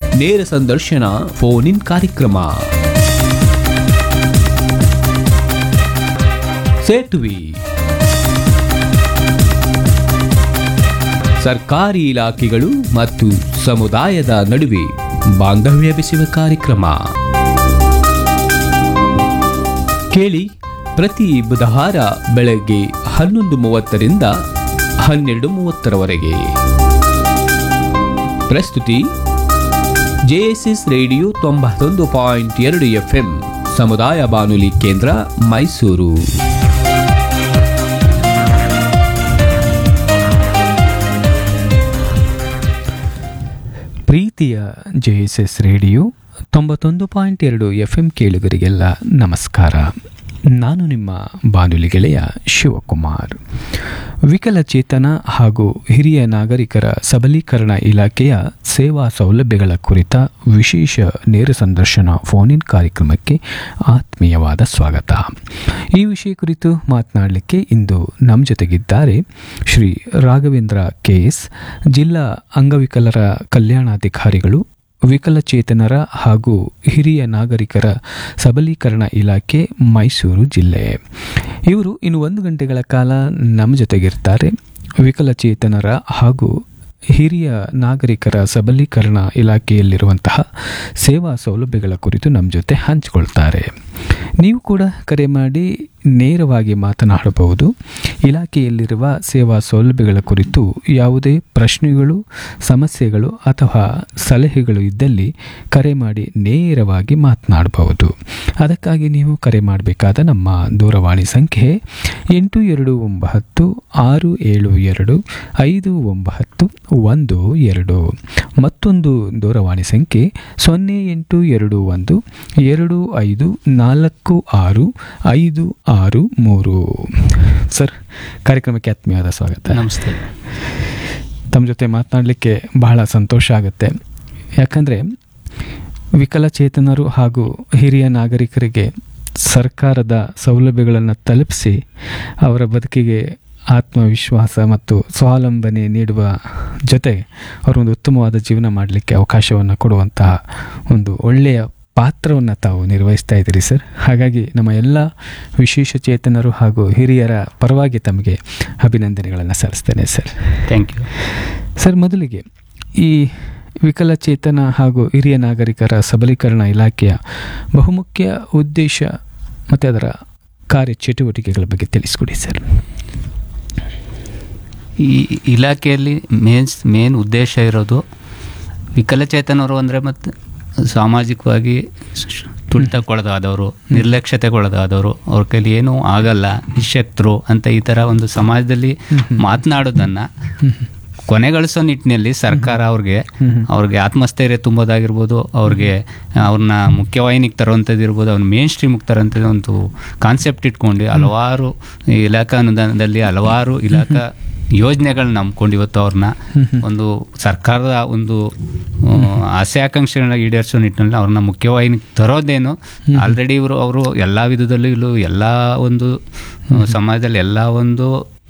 ನೇರ ಸಂದರ್ಶನ phone in ಕಾರ್ಯಕ್ರಮ ಸೇತುವೆ ಸರ್ಕಾರಿ ಇಲಾಖೆಗಳು ಮತ್ತು ಸಮುದಾಯದ ನಡುವೆ ಬಾಂಧವ್ಯ ಬೆಸೆಯುವ ಕಾರ್ಯಕ್ರಮ ಕೇಳಿ ಪ್ರತಿ ಬುಧವಾರ ಬೆಳಗ್ಗೆ ಹನ್ನೊಂದು ಮೂವತ್ತರಿಂದ ಹನ್ನೆರಡು ಮೂವತ್ತರವರೆಗೆ ಪ್ರಸ್ತುತಿ ಜೆಎಸ್ಎಸ್ ರೇಡಿಯೋ ತೊಂಬತ್ತೊಂದು ಪಾಯಿಂಟ್ ಎರಡು ಎಫ್ಎಂ ಸಮುದಾಯ ಬಾನುಲಿ ಕೇಂದ್ರ ಮೈಸೂರು ಪ್ರೀತಿಯ ಜೆ ಎಸ್ ಎಸ್ ರೇಡಿಯೋ ತೊಂಬತ್ತೊಂದು ಪಾಯಿಂಟ್ ಎರಡು ಎಫ್ ಎಂ ಕೇಳುಗರಿಗೆಲ್ಲ ನಮಸ್ಕಾರ ನಾನು ನಿಮ್ಮ ಬಾನುಲಿ ಗೆಳೆಯ ಶಿವಕುಮಾರ್ ವಿಕಲಚೇತನ ಹಾಗೂ ಹಿರಿಯ ನಾಗರಿಕರ ಸಬಲೀಕರಣ ಇಲಾಖೆಯ ಸೇವಾ ಸೌಲಭ್ಯಗಳ ಕುರಿತ ವಿಶೇಷ ನೇರ ಸಂದರ್ಶನ ಫೋನ್ ಇನ್ ಕಾರ್ಯಕ್ರಮಕ್ಕೆ ಆತ್ಮೀಯವಾದ ಸ್ವಾಗತ ಈ ವಿಷಯ ಕುರಿತು ಮಾತನಾಡಲಿಕ್ಕೆ ಇಂದು ನಮ್ಮ ಜೊತೆಗಿದ್ದಾರೆ ಶ್ರೀ ರಾಘವೇಂದ್ರ ಕೆ ಎಸ್ ಜಿಲ್ಲಾ ಅಂಗವಿಕಲರ ಕಲ್ಯಾಣಾಧಿಕಾರಿಗಳು ವಿಕಲಚೇತನರ ಹಾಗೂ ಹಿರಿಯ ನಾಗರಿಕರ ಸಬಲೀಕರಣ ಇಲಾಖೆ ಮೈಸೂರು ಜಿಲ್ಲೆ ಇವರು ಇನ್ನು ಒಂದು ಗಂಟೆಗಳ ಕಾಲ ನಮ್ಮ ಜೊತೆಗಿರ್ತಾರೆ ವಿಕಲಚೇತನರ ಹಾಗೂ ಹಿರಿಯ ನಾಗರಿಕರ ಸಬಲೀಕರಣ ಇಲಾಖೆಯಲ್ಲಿರುವಂತಹ ಸೇವಾ ಸೌಲಭ್ಯಗಳ ಕುರಿತು ನಮ್ಮ ಜೊತೆ ಹಂಚಿಕೊಳ್ತಾರೆ ನೀವು ಕೂಡ ಕರೆ ಮಾಡಿ ನೇರವಾಗಿ ಮಾತನಾಡಬಹುದು ಇಲಾಖೆಯಲ್ಲಿರುವ ಸೇವಾ ಸೌಲಭ್ಯಗಳ ಕುರಿತು ಯಾವುದೇ ಪ್ರಶ್ನೆಗಳು ಸಮಸ್ಯೆಗಳು ಅಥವಾ ಸಲಹೆಗಳು ಇದ್ದಲ್ಲಿ ಕರೆ ಮಾಡಿ ನೇರವಾಗಿ ಮಾತನಾಡಬಹುದು ಅದಕ್ಕಾಗಿ ನೀವು ಕರೆ ಮಾಡಬೇಕಾದ ನಮ್ಮ ದೂರವಾಣಿ ಸಂಖ್ಯೆ ಎಂಟು ಎರಡು ಒಂಬತ್ತು ಆರು ಏಳು ಎರಡು ಐದು ಒಂಬತ್ತು ಒಂದು ಎರಡು ಮತ್ತೊಂದು ದೂರವಾಣಿ ಸಂಖ್ಯೆ ಸೊನ್ನೆ ಎಂಟು ಎರಡು ಒಂದು ಎರಡು ಐದು ನಾಲ್ಕು ಆರು ಐದು ಆರು ಮೂರು ಸರ್ ಕಾರ್ಯಕ್ರಮಕ್ಕೆ ಆತ್ಮೀಯವಾದ ಸ್ವಾಗತ ನಮಸ್ತೆ ತಮ್ಮ ಜೊತೆ ಮಾತನಾಡಲಿಕ್ಕೆ ಬಹಳ ಸಂತೋಷ ಆಗುತ್ತೆ ಯಾಕಂದರೆ ವಿಕಲಚೇತನರು ಹಾಗೂ ಹಿರಿಯ ನಾಗರಿಕರಿಗೆ ಸರ್ಕಾರದ ಸೌಲಭ್ಯಗಳನ್ನು ತಲುಪಿಸಿ ಅವರ ಬದುಕಿಗೆ ಆತ್ಮವಿಶ್ವಾಸ ಮತ್ತು ಸ್ವಾವಲಂಬನೆ ನೀಡುವ ಜೊತೆ ಅವರೊಂದು ಉತ್ತಮವಾದ ಜೀವನ ಮಾಡಲಿಕ್ಕೆ ಅವಕಾಶವನ್ನು ಕೊಡುವಂತಹ ಒಂದು ಒಳ್ಳೆಯ ಪಾತ್ರವನ್ನು ತಾವು ನಿರ್ವಹಿಸ್ತಾ ಇದ್ದೀರಿ ಸರ್ ಹಾಗಾಗಿ ನಮ್ಮ ಎಲ್ಲ ವಿಶೇಷ ಚೇತನರು ಹಾಗೂ ಹಿರಿಯರ ಪರವಾಗಿ ತಮಗೆ ಅಭಿನಂದನೆಗಳನ್ನು ಸಲ್ಲಿಸ್ತೇನೆ ಸರ್ ಥ್ಯಾಂಕ್ ಯು ಸರ್ ಮೊದಲಿಗೆ ಈ ವಿಕಲಚೇತನ ಹಾಗೂ ಹಿರಿಯ ನಾಗರಿಕರ ಸಬಲೀಕರಣ ಇಲಾಖೆಯ ಬಹುಮುಖ್ಯ ಉದ್ದೇಶ ಮತ್ತು ಅದರ ಕಾರ್ಯಚಟುವಟಿಕೆಗಳ ಬಗ್ಗೆ ತಿಳಿಸ್ಕೊಡಿ ಸರ್ ಈ ಇಲಾಖೆಯಲ್ಲಿ ಮೇನ್ಸ್ ಮೇನ್ ಉದ್ದೇಶ ಇರೋದು ವಿಕಲಚೇತನರು ಅಂದರೆ ಮತ್ತು ಸಾಮಾಜಿಕವಾಗಿ ಶ- ತುಳಿತಕ್ಕೊಳಗಾದವರು ನಿರ್ಲಕ್ಷ್ಯತೆಗೊಳಗಾದವರು ಅವ್ರ ಕೈಲಿ ಏನೂ ಆಗಲ್ಲ ನಿಶಕ್ತರು ಅಂತ ಈ ಥರ ಒಂದು ಸಮಾಜದಲ್ಲಿ ಮಾತನಾಡೋದನ್ನು ಕೊನೆಗಳಿಸೋ ನಿಟ್ಟಿನಲ್ಲಿ ಸರ್ಕಾರ ಅವ್ರಿಗೆ ಅವ್ರಿಗೆ ಆತ್ಮಸ್ಥೈರ್ಯ ತುಂಬೋದಾಗಿರ್ಬೋದು ಅವ್ರಿಗೆ ಅವ್ರನ್ನ ಮುಖ್ಯವಾಹಿನಿಗೆ ತರುವಂಥದ್ದು ಇರ್ಬೋದು ಅವ್ರನ್ನ ಮೇನ್ ಸ್ಟ್ರೀಮಿಗೆ ತರೋಂಥದ್ದು ಒಂದು ಕಾನ್ಸೆಪ್ಟ್ ಇಟ್ಕೊಂಡು ಹಲವಾರು ಈ ಇಲಾಖಾ ಅನುದಾನದಲ್ಲಿ ಹಲವಾರು ಇಲಾಖಾ ಯೋಜನೆಗಳನ್ನ ನಂಬ್ಕೊಂಡು ಇವತ್ತು ಅವ್ರನ್ನ ಒಂದು ಸರ್ಕಾರದ ಒಂದು ಆ, ಆಸೆ ಆಕಾಂಕ್ಷೆಗಳನ್ನ ಈಡೇರಿಸೋ ನಿಟ್ಟಿನಲ್ಲಿ ಅವ್ರನ್ನ ಮುಖ್ಯವಾಹಿನಿಗೆ ತರೋದೇನು ಆಲ್ರೆಡಿ ಇವರು ಅವರು ಎಲ್ಲ ವಿಧದಲ್ಲೂ ಇಲ್ಲೂ ಎಲ್ಲ ಒಂದು ಆ, ಸಮಾಜದಲ್ಲಿ ಎಲ್ಲ ಒಂದು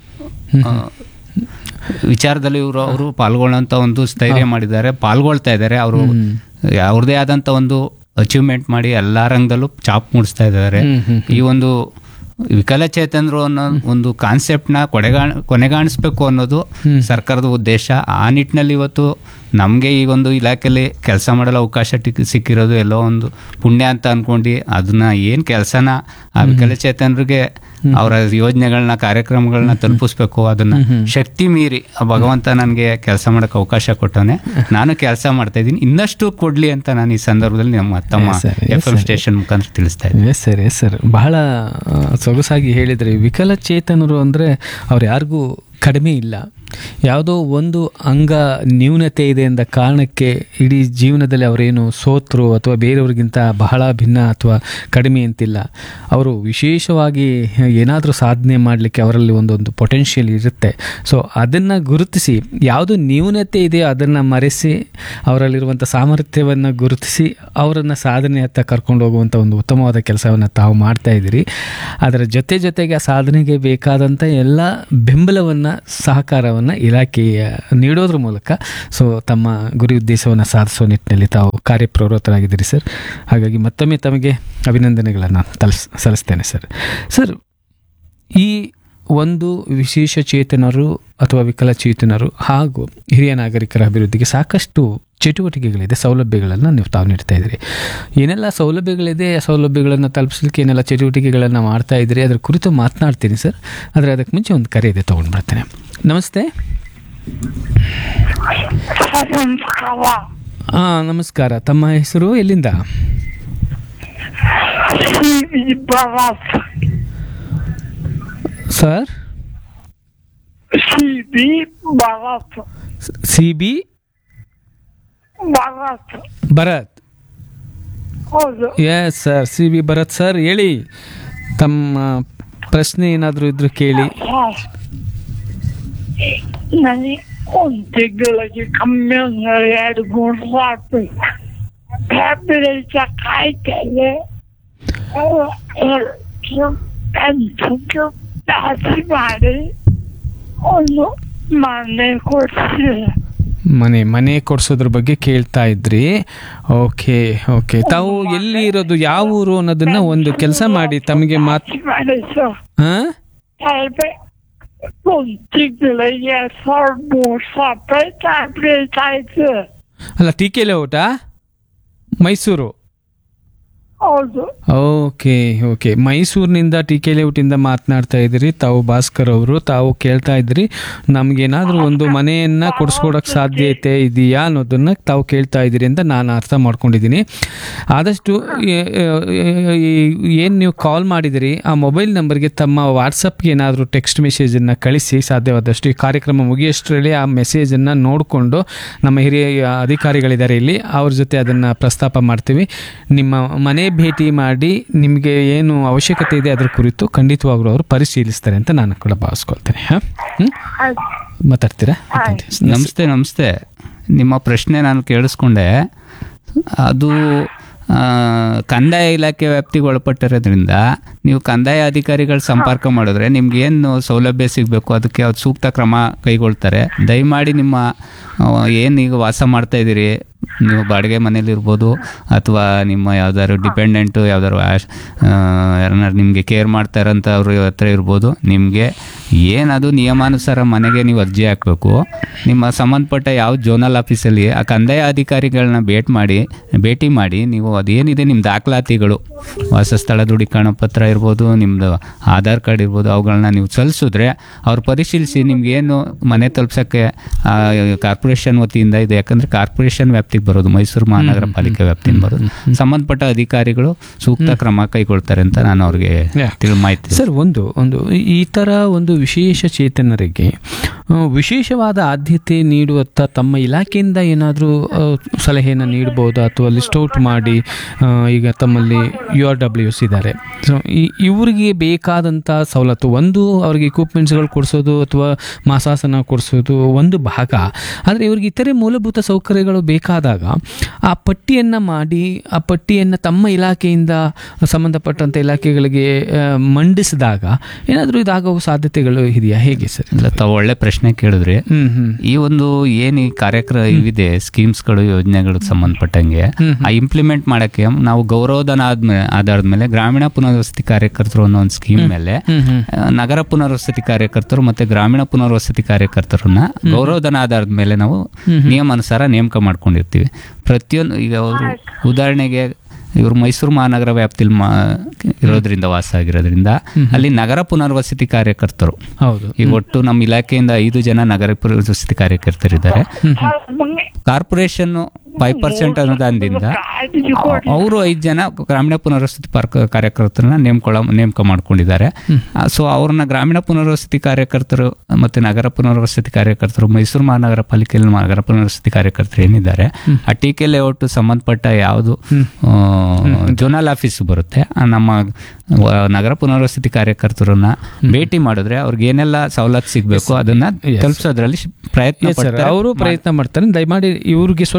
ಆ, ವಿಚಾರದಲ್ಲಿ ಇವರು ಅವರು ಪಾಲ್ಗೊಳ್ಳೋಂಥ ಒಂದು ಸ್ಥೈರ್ಯ ಮಾಡಿದ್ದಾರೆ ಪಾಲ್ಗೊಳ್ತಾ ಇದ್ದಾರೆ ಅವರು ಅವ್ರದೇ ಆದಂಥ ಒಂದು ಅಚೀವ್ಮೆಂಟ್ ಮಾಡಿ ಎಲ್ಲ ರಂಗದಲ್ಲೂ ಚಾಪ್ ಮೂಡಿಸ್ತಾ ಇದ್ದಾರೆ ಈ ಒಂದು ವಿಕಲಚೇತನರು ಅನ್ನೋ ಒಂದು ಕಾನ್ಸೆಪ್ಟ್ನ ಕೊನೆಗಾಣ ಕೊನೆಗಾಣಿಸ್ಬೇಕು ಅನ್ನೋದು ಸರ್ಕಾರದ ಉದ್ದೇಶ ಆ ನಿಟ್ಟಿನಲ್ಲಿ ಇವತ್ತು ನಮಗೆ ಈ ಒಂದು ಇಲಾಖೆಯಲ್ಲಿ ಕೆಲಸ ಮಾಡಲು ಅವಕಾಶ ಟಿಕ್- ಸಿಕ್ಕಿರೋದು ಎಲ್ಲೋ ಒಂದು ಪುಣ್ಯ ಅಂತ ಅನ್ಕೊಂಡು ಅದನ್ನ ಏನು ಕೆಲಸನ ಆ ವಿಕಲಚೇತನರಿಗೆ ಅವರ ಯೋಜನೆಗಳನ್ನ ಕಾರ್ಯಕ್ರಮಗಳನ್ನ ತಲುಪಿಸ್ಬೇಕು ಅದನ್ನ ಶಕ್ತಿ ಮೀರಿ ಆ ಭಗವಂತ ನನಗೆ ಕೆಲಸ ಮಾಡೋಕೆ ಅವಕಾಶ ಕೊಟ್ಟವನೆ ನಾನು ಕೆಲಸ ಮಾಡ್ತಾ ಇದ್ದೀನಿ ಇನ್ನಷ್ಟು ಕೊಡ್ಲಿ ಅಂತ ನಾನು ಈ ಸಂದರ್ಭದಲ್ಲಿ ನಮ್ಮ ತಮ್ಮ Yes, sir. Yes, F M sir. Station ಮುಖಾಂತರ ತಿಳಿಸ್ತಾ ಇದ್ದೀನಿ ಎಸ್ ಸರ್ ಎಸ್ ಸರ್ ಬಹಳ ಆ, ಸೊಗಸಾಗಿ ಹೇಳಿದ್ರಿ ವಿಕಲಚೇತನರು ಅಂದರೆ ಅವ್ರು ಯಾರಿಗೂ ಕಡಿಮೆ ಇಲ್ಲ ಯಾವುದೋ ಒಂದು ಅಂಗ ನ್ಯೂನತೆ ಇದೆ ಎಂದ ಕಾರಣಕ್ಕೆ ಇಡೀ ಜೀವನದಲ್ಲಿ ಅವರೇನು ಸೋತರು ಅಥವಾ ಬೇರೆಯವ್ರಿಗಿಂತ ಬಹಳ ಭಿನ್ನ ಅಥವಾ ಕಡಿಮೆ ಅಂತಿಲ್ಲ ಅವರು ವಿಶೇಷವಾಗಿ ಏನಾದರೂ ಸಾಧನೆ ಮಾಡಲಿಕ್ಕೆ ಅವರಲ್ಲಿ ಒಂದೊಂದು ಪೊಟೆನ್ಷಿಯಲ್ ಇರುತ್ತೆ ಸೊ ಅದನ್ನು ಗುರುತಿಸಿ ಯಾವುದು ನ್ಯೂನತೆ ಇದೆಯೋ ಅದನ್ನು ಮರೆಸಿ ಅವರಲ್ಲಿರುವಂಥ ಸಾಮರ್ಥ್ಯವನ್ನು ಗುರುತಿಸಿ ಅವರನ್ನು ಸಾಧನೆಯತ್ತ ಕರ್ಕೊಂಡು ಹೋಗುವಂಥ ಒಂದು ಉತ್ತಮವಾದ ಕೆಲಸವನ್ನು ತಾವು ಮಾಡ್ತಾ ಇದ್ದೀರಿ ಅದರ ಜೊತೆ ಜೊತೆಗೆ ಆ ಸಾಧನೆಗೆ ಬೇಕಾದಂಥ ಎಲ್ಲ ಬೆಂಬಲವನ್ನು ಸಹಕಾರವನ್ನು ಜ್ಞಾನವನ್ನು ಇಲಾಖೆಯ ನೀಡೋದ್ರ ಮೂಲಕ ಸೊ ತಮ್ಮ ಗುರಿ ಉದ್ದೇಶವನ್ನು ಸಾಧಿಸೋ ನಿಟ್ಟಿನಲ್ಲಿ ತಾವು ಕಾರ್ಯಪ್ರವೃತ್ತರಾಗಿದ್ದೀರಿ ಸರ್ ಹಾಗಾಗಿ ಮತ್ತೊಮ್ಮೆ ತಮಗೆ ಅಭಿನಂದನೆಗಳನ್ನು ತಲಸ್ ಸಲ್ಲಿಸ್ತೇನೆ ಸರ್ ಸರ್ ಈ ಒಂದು ವಿಶೇಷ ಚೇತನರು ಅಥವಾ ವಿಕಲಚೇತನರು ಹಾಗೂ ಹಿರಿಯ ನಾಗರಿಕರ ಅಭಿವೃದ್ಧಿಗೆ ಸಾಕಷ್ಟು ಚಟುವಟಿಕೆಗಳಿದೆ ಸೌಲಭ್ಯಗಳನ್ನು ನೀವು ತಾವು ನೀಡ್ತಾ ಇದ್ದೀರಿ ಏನೆಲ್ಲ ಸೌಲಭ್ಯಗಳಿದೆ ಆ ಸೌಲಭ್ಯಗಳನ್ನು ತಲುಪಿಸಲಿಕ್ಕೆ ಏನೆಲ್ಲ ಚಟುವಟಿಕೆಗಳನ್ನು ಮಾಡ್ತಾ ಇದ್ದೀರಿ ಅದರ ಕುರಿತು ಮಾತನಾಡ್ತೀನಿ ಸರ್ ಆದರೆ ಅದಕ್ಕೆ ಮುಂಚೆ ಒಂದು ಕರೆ ಇದೆ ತೊಗೊಂಡು ಬರ್ತೇನೆ ನಮಸ್ತೆ ನಮಸ್ಕಾರ ಹಾಂ ನಮಸ್ಕಾರ ತಮ್ಮ ಹೆಸರು ಎಲ್ಲಿಂದ C V Bharat sir C V Bharat C B Bharat Bharat ಹೌದು yes sir C B Bharat sir ಹೇಳಿ ತಮ್ಮ ಪ್ರಶ್ನೆ ಏನಾದರೂ ಇದ್ರೂ ಕೇಳಿ ಸರ್ ನನಗೆ ಒಂದು ತಿಂಗಳಿಗೆ ಕಮ್ಮಿ ಅಂದ್ರೆ ಎರಡು ಮೂರು ಸಾವಿರ ಫ್ಯಾಮಿಲಿച്ച ಕಾಯ್ತೇನೆ ಪೆನ್ಷನ್ ಜಾಸ್ತಿ ಮಾಡಿ ಒಂದು ಮನೆ ಕೊಡ್ಸಿದೆ ಮನೆ ಮನೆ ಕೊಡ್ಸೋದ್ರ ಬಗ್ಗೆ ಕೇಳ್ತಾ ಇದ್ರಿ ಓಕೆ ಓಕೆ ತಾವು ಎಲ್ಲಿ ಇರೋದು ಯಾವ ಊರು ಅನ್ನೋದನ್ನ ಒಂದು ಕೆಲಸ ಮಾಡಿ ತಮಗೆ ಮಾತ್ ಮಾಡಿ ಸರ್ ಹಾ Sabe, ಒಂದು ತಿಂಗಳಿಗೆ ಎರಡು ಸಾವಿರ ಮೂರು ಸಾವಿರ ಟ್ಯಾಬ್ಲೆಟ್ ಆಯ್ತು ಅಲ್ಲ ಟೀಕೆಲೆ ಊಟ ಮೈಸೂರು ಹೌದು ಓಕೆ ಓಕೆ ಮೈಸೂರಿನಿಂದ ಟಿ ಕೆ ಲೇಔಟಿಂದ ಮಾತನಾಡ್ತಾ ಇದ್ದೀರಿ ತಾವು ಭಾಸ್ಕರ್ ಅವರು ತಾವು ಕೇಳ್ತಾ ಇದ್ರಿ ನಮಗೇನಾದರೂ ಒಂದು ಮನೆಯನ್ನು ಕೊಡಿಸ್ಕೊಡೋಕೆ ಸಾಧ್ಯತೆ ಇದೆಯಾ ಅನ್ನೋದನ್ನು ತಾವು ಕೇಳ್ತಾ ಇದ್ದೀರಿ ಅಂತ ನಾನು ಅರ್ಥ ಮಾಡ್ಕೊಂಡಿದ್ದೀನಿ ಆದಷ್ಟು ಏನು ನೀವು ಕಾಲ್ ಮಾಡಿದಿರಿ ಆ ಮೊಬೈಲ್ ನಂಬರ್ಗೆ ತಮ್ಮ ವಾಟ್ಸಪ್ಗೆ ಏನಾದರೂ ಟೆಕ್ಸ್ಟ್ ಮೆಸೇಜನ್ನು ಕಳಿಸಿ ಸಾಧ್ಯವಾದಷ್ಟು ಈ ಕಾರ್ಯಕ್ರಮ ಮುಗಿಯೋಷ್ಟರಲ್ಲಿ ಆ ಮೆಸೇಜನ್ನು ನೋಡಿಕೊಂಡು ನಮ್ಮ ಹಿರಿಯ ಅಧಿಕಾರಿಗಳಿದ್ದಾರೆ ಇಲ್ಲಿ ಅವ್ರ ಜೊತೆ ಅದನ್ನು ಪ್ರಸ್ತಾಪ ಮಾಡ್ತೀವಿ ನಿಮ್ಮ ಮನೆ ಭೇಟಿ ಮಾಡಿ ನಿಮಗೆ ಏನು ಅವಶ್ಯಕತೆ ಇದೆ ಅದರ ಕುರಿತು ಖಂಡಿತವಾಗ್ಲೂ ಅವರು ಪರಿಶೀಲಿಸ್ತಾರೆ ಅಂತ ನಾನು ಕೂಡ ಭಾವಿಸ್ಕೊಳ್ತೇನೆ ಹಾಂ ಹ್ಞೂ ಮಾತಾಡ್ತೀರಾ ನಮಸ್ತೆ ನಮಸ್ತೆ ನಿಮ್ಮ ಪ್ರಶ್ನೆ ನಾನು ಕೇಳಿಸ್ಕೊಂಡೆ ಅದು ಆ, ಕಂದಾಯ ಇಲಾಖೆ ವ್ಯಾಪ್ತಿಗೆ ಒಳಪಟ್ಟಿರೋದ್ರಿಂದ ನೀವು ಕಂದಾಯ ಅಧಿಕಾರಿಗಳ ಸಂಪರ್ಕ ಮಾಡಿದ್ರೆ ನಿಮ್ಗೆ ಏನು ಸೌಲಭ್ಯ ಸಿಗಬೇಕು ಅದಕ್ಕೆ ಅವ್ರು ಸೂಕ್ತ ಕ್ರಮ ಕೈಗೊಳ್ತಾರೆ ದಯಮಾಡಿ ನಿಮ್ಮ ಏನು ಈಗ ವಾಸ ಮಾಡ್ತಾ ಇದ್ದೀರಿ ನೀವು ಬಾಡಿಗೆ ಮನೇಲಿರ್ಬೋದು ಅಥವಾ ನಿಮ್ಮ ಯಾವ್ದಾದ್ರು ಡಿಪೆಂಡೆಂಟು ಯಾವ್ದಾದ್ರು ಆಶ್ ಯಾರನ್ನಾರು ನಿಮಗೆ ಕೇರ್ ಮಾಡ್ತಾ ಇರೋಂಥವ್ರ ಹತ್ರ ಇರ್ಬೋದು ನಿಮಗೆ ಏನದು ನಿಯಮಾನುಸಾರ ಮನೆಗೆ ನೀವು ಅರ್ಜಿ ಹಾಕಬೇಕು ನಿಮ್ಮ ಸಂಬಂಧಪಟ್ಟ ಯಾವ ಜೋನಲ್ ಆಫೀಸಲ್ಲಿ ಆ ಕಂದಾಯ ಅಧಿಕಾರಿಗಳನ್ನ ಭೇಟಿ ಮಾಡಿ ಭೇಟಿ ಮಾಡಿ ನೀವು ಅದೇನಿದೆ ನಿಮ್ಮ ದಾಖಲಾತಿಗಳು ವಾಸಸ್ಥಳ ದೃಢೀಕರಣ ಪತ್ರ ಇರ್ಬೋದು ನಿಮ್ಮದು ಆಧಾರ್ ಕಾರ್ಡ್ ಇರ್ಬೋದು ಅವುಗಳನ್ನ ನೀವು ಸಲ್ಲಿಸಿದ್ರೆ ಅವ್ರು ಪರಿಶೀಲಿಸಿ ನಿಮ್ಗೇನು ಮನೆ ತಲುಪ್ಸೋಕ್ಕೆ ಕಾರ್ಪೊರೇಷನ್ ವತಿಯಿಂದ ಇದೆ ಯಾಕಂದರೆ ಕಾರ್ಪೊರೇಷನ್ ವ್ಯಾಪ್ತಿಗೆ ಬರೋದು ಮೈಸೂರು ಮಹಾನಗರ ಪಾಲಿಕೆ ವ್ಯಾಪ್ತಿಯಿಂದ ಬರೋದು ಸಂಬಂಧಪಟ್ಟ ಅಧಿಕಾರಿಗಳು ಸೂಕ್ತ ಕ್ರಮ ಕೈಗೊಳ್ತಾರೆ ಅಂತ ನಾನು ಅವ್ರಿಗೆ Yeah. ತಿಳಿ ಮಾಹಿತಿ ಸರ್ ಒಂದು ಒಂದು ಈ- ಈ ಥರ ಒಂದು ವಿಶೇಷ ಚೇತನರಿಗೆ ಆ, ವಿಶೇಷವಾದ ಆದ್ಯತೆ ನೀಡುವತ್ತ ತಮ್ಮ ಇಲಾಖೆಯಿಂದ ಏನಾದರೂ ಸಲಹೆಯನ್ನು ನೀಡ್ಬೋದಾ ಅಥವಾ ಲಿಸ್ಟ್ ಔಟ್ ಮಾಡಿ ಆ, ಈಗ ತಮ್ಮಲ್ಲಿ ಯು ಆರ್ ಡಬ್ಲ್ಯೂ ಎಸ್ ಇದ್ದಾರೆ ಸೊ ಈ ಇವರಿಗೆ ಬೇಕಾದಂಥ ಸವಲತ್ತು ಒಂದು ಅವ್ರಿಗೆ ಇಕ್ವಿಪ್ಮೆಂಟ್ಸ್ಗಳು ಕೊಡಿಸೋದು ಅಥವಾ ಮಾಸಾಸನ ಕೊಡಿಸೋದು ಒಂದು ಭಾಗ ಆದರೆ ಇವ್ರಿಗೆ ಇತರೆ ಮೂಲಭೂತ ಸೌಕರ್ಯಗಳು ಬೇಕಾದಾಗ ಆ ಪಟ್ಟಿಯನ್ನು ಮಾಡಿ ಆ ಪಟ್ಟಿಯನ್ನು ತಮ್ಮ ಇಲಾಖೆಯಿಂದ ಸಂಬಂಧಪಟ್ಟಂಥ ಇಲಾಖೆಗಳಿಗೆ ಆ, ಮಂಡಿಸಿದಾಗ ಏನಾದರೂ ಇದಾಗೋ ಸಾಧ್ಯತೆಗಳು ಇದೆಯಾ ಹೇಗೆ ಸರ್ ಇಲ್ಲ ತಾವು ಒಳ್ಳೆ ಪ್ರಶ್ನೆ ಕೇಳಿದ್ರಿ ಹ್ಮ್ ಹ್ಮ್ ಈ ಒಂದು ಏನು ಈ ಕಾರ್ಯಕ್ರಮ ಇವಿದೆ ಸ್ಕೀಮ್ಸ್ಗಳು ಯೋಜನೆಗಳಿಗೆ ಸಂಬಂಧಪಟ್ಟಂಗೆ ಆ ಇಂಪ್ಲಿಮೆಂಟ್ ಮಾಡಕ್ಕೆ ನಾವು ಗೌರವಧನ ಆದ್ಮೇಲೆ ಆಧಾರದ ಮೇಲೆ ಗ್ರಾಮೀಣ ಪುನರ್ವಸತಿ ಕಾರ್ಯಕರ್ತರು ಅನ್ನೋ ಒಂದು ಸ್ಕೀಮ್ ಮೇಲೆ ಹ್ಮ್ ಹ್ಮ್ ಆ, ನಗರ ಪುನರ್ವಸತಿ ಕಾರ್ಯಕರ್ತರು ಮತ್ತೆ ಗ್ರಾಮೀಣ ಪುನರ್ವಸತಿ ಕಾರ್ಯಕರ್ತರನ್ನ ಗೌರವಧನ ಆಧಾರದ ಮೇಲೆ ನಾವು ನಿಯಮಾನುಸಾರ ನೇಮಕ ಮಾಡ್ಕೊಂಡಿರ್ತೀವಿ ಪ್ರತಿಯೊಂದು ಈಗ ಅವರು ಉದಾಹರಣೆಗೆ ಇವರು ಮೈಸೂರು ಮಹಾನಗರ ವ್ಯಾಪ್ತಿಲಿ ಮಾ ಇರೋದ್ರಿಂದ ವಾಸ ಆಗಿರೋದ್ರಿಂದ ಅಲ್ಲಿ ನಗರ ಪುನರ್ವಸತಿ ಕಾರ್ಯಕರ್ತರು ಹೌದು ಈಗ ಒಟ್ಟು ನಮ್ಮ ಇಲಾಖೆಯಿಂದ ಐದು ಜನ ನಗರ ಪುನರ್ವಸತಿ ಕಾರ್ಯಕರ್ತರಿದ್ದಾರೆ ಕಾರ್ಪೊರೇಷನ್ ಫೈವ್ ಪರ್ಸೆಂಟ್ ಅನುದಾನದಿಂದ ಅವರು ಐದು ಜನ ಗ್ರಾಮೀಣ ಪುನರ್ವಸತಿ ಪಾರ್ಕ್ ಕಾರ್ಯಕರ್ತರನ್ನ ನೇಮಕೊಳ್ಳ ನೇಮಕ ಮಾಡ್ಕೊಂಡಿದ್ದಾರೆ ಸೊ ಅವ್ರನ್ನ ಗ್ರಾಮೀಣ ಪುನರ್ವಸತಿ ಕಾರ್ಯಕರ್ತರು ಮತ್ತೆ ನಗರ ಪುನರ್ವಸತಿ ಕಾರ್ಯಕರ್ತರು ಮೈಸೂರು ಮಹಾನಗರ ಪಾಲಿಕೆಯಲ್ಲಿ ನಗರ ಪುನರ್ವಸತಿ ಕಾರ್ಯಕರ್ತರು ಏನಿದ್ದಾರೆ ಆ ಟಿ ಕೆ ಲೇಔಟ್ ಸಂಬಂಧಪಟ್ಟ ಯಾವುದು ಜೋನಲ್ ಆಫೀಸ್ ಬರುತ್ತೆ ಆ ನಮ್ಮ ವ- ನಗರ ಪುನರ್ವಸತಿ ಕಾರ್ಯಕರ್ತರನ್ನ ಭೇಟಿ ಮಾಡಿದ್ರೆ ಅವ್ರಿಗೆ ಏನೆಲ್ಲ ಸವಲತ್ತು ಸಿಗಬೇಕು ಅದನ್ನ ತಲುಪಿಸೋದ್ರಲ್ಲಿ ಪ್ರಯತ್ನ ಸರ್ ಪಡ್ತಾರೆ ಅವರು ಪ್ರಯತ್ನ ಮಾಡ್ತಾರೆ ದಯಮಾಡಿ ಇವ್ರಿಗೆ ಸ್ವಲ್ಪ ಮಾತು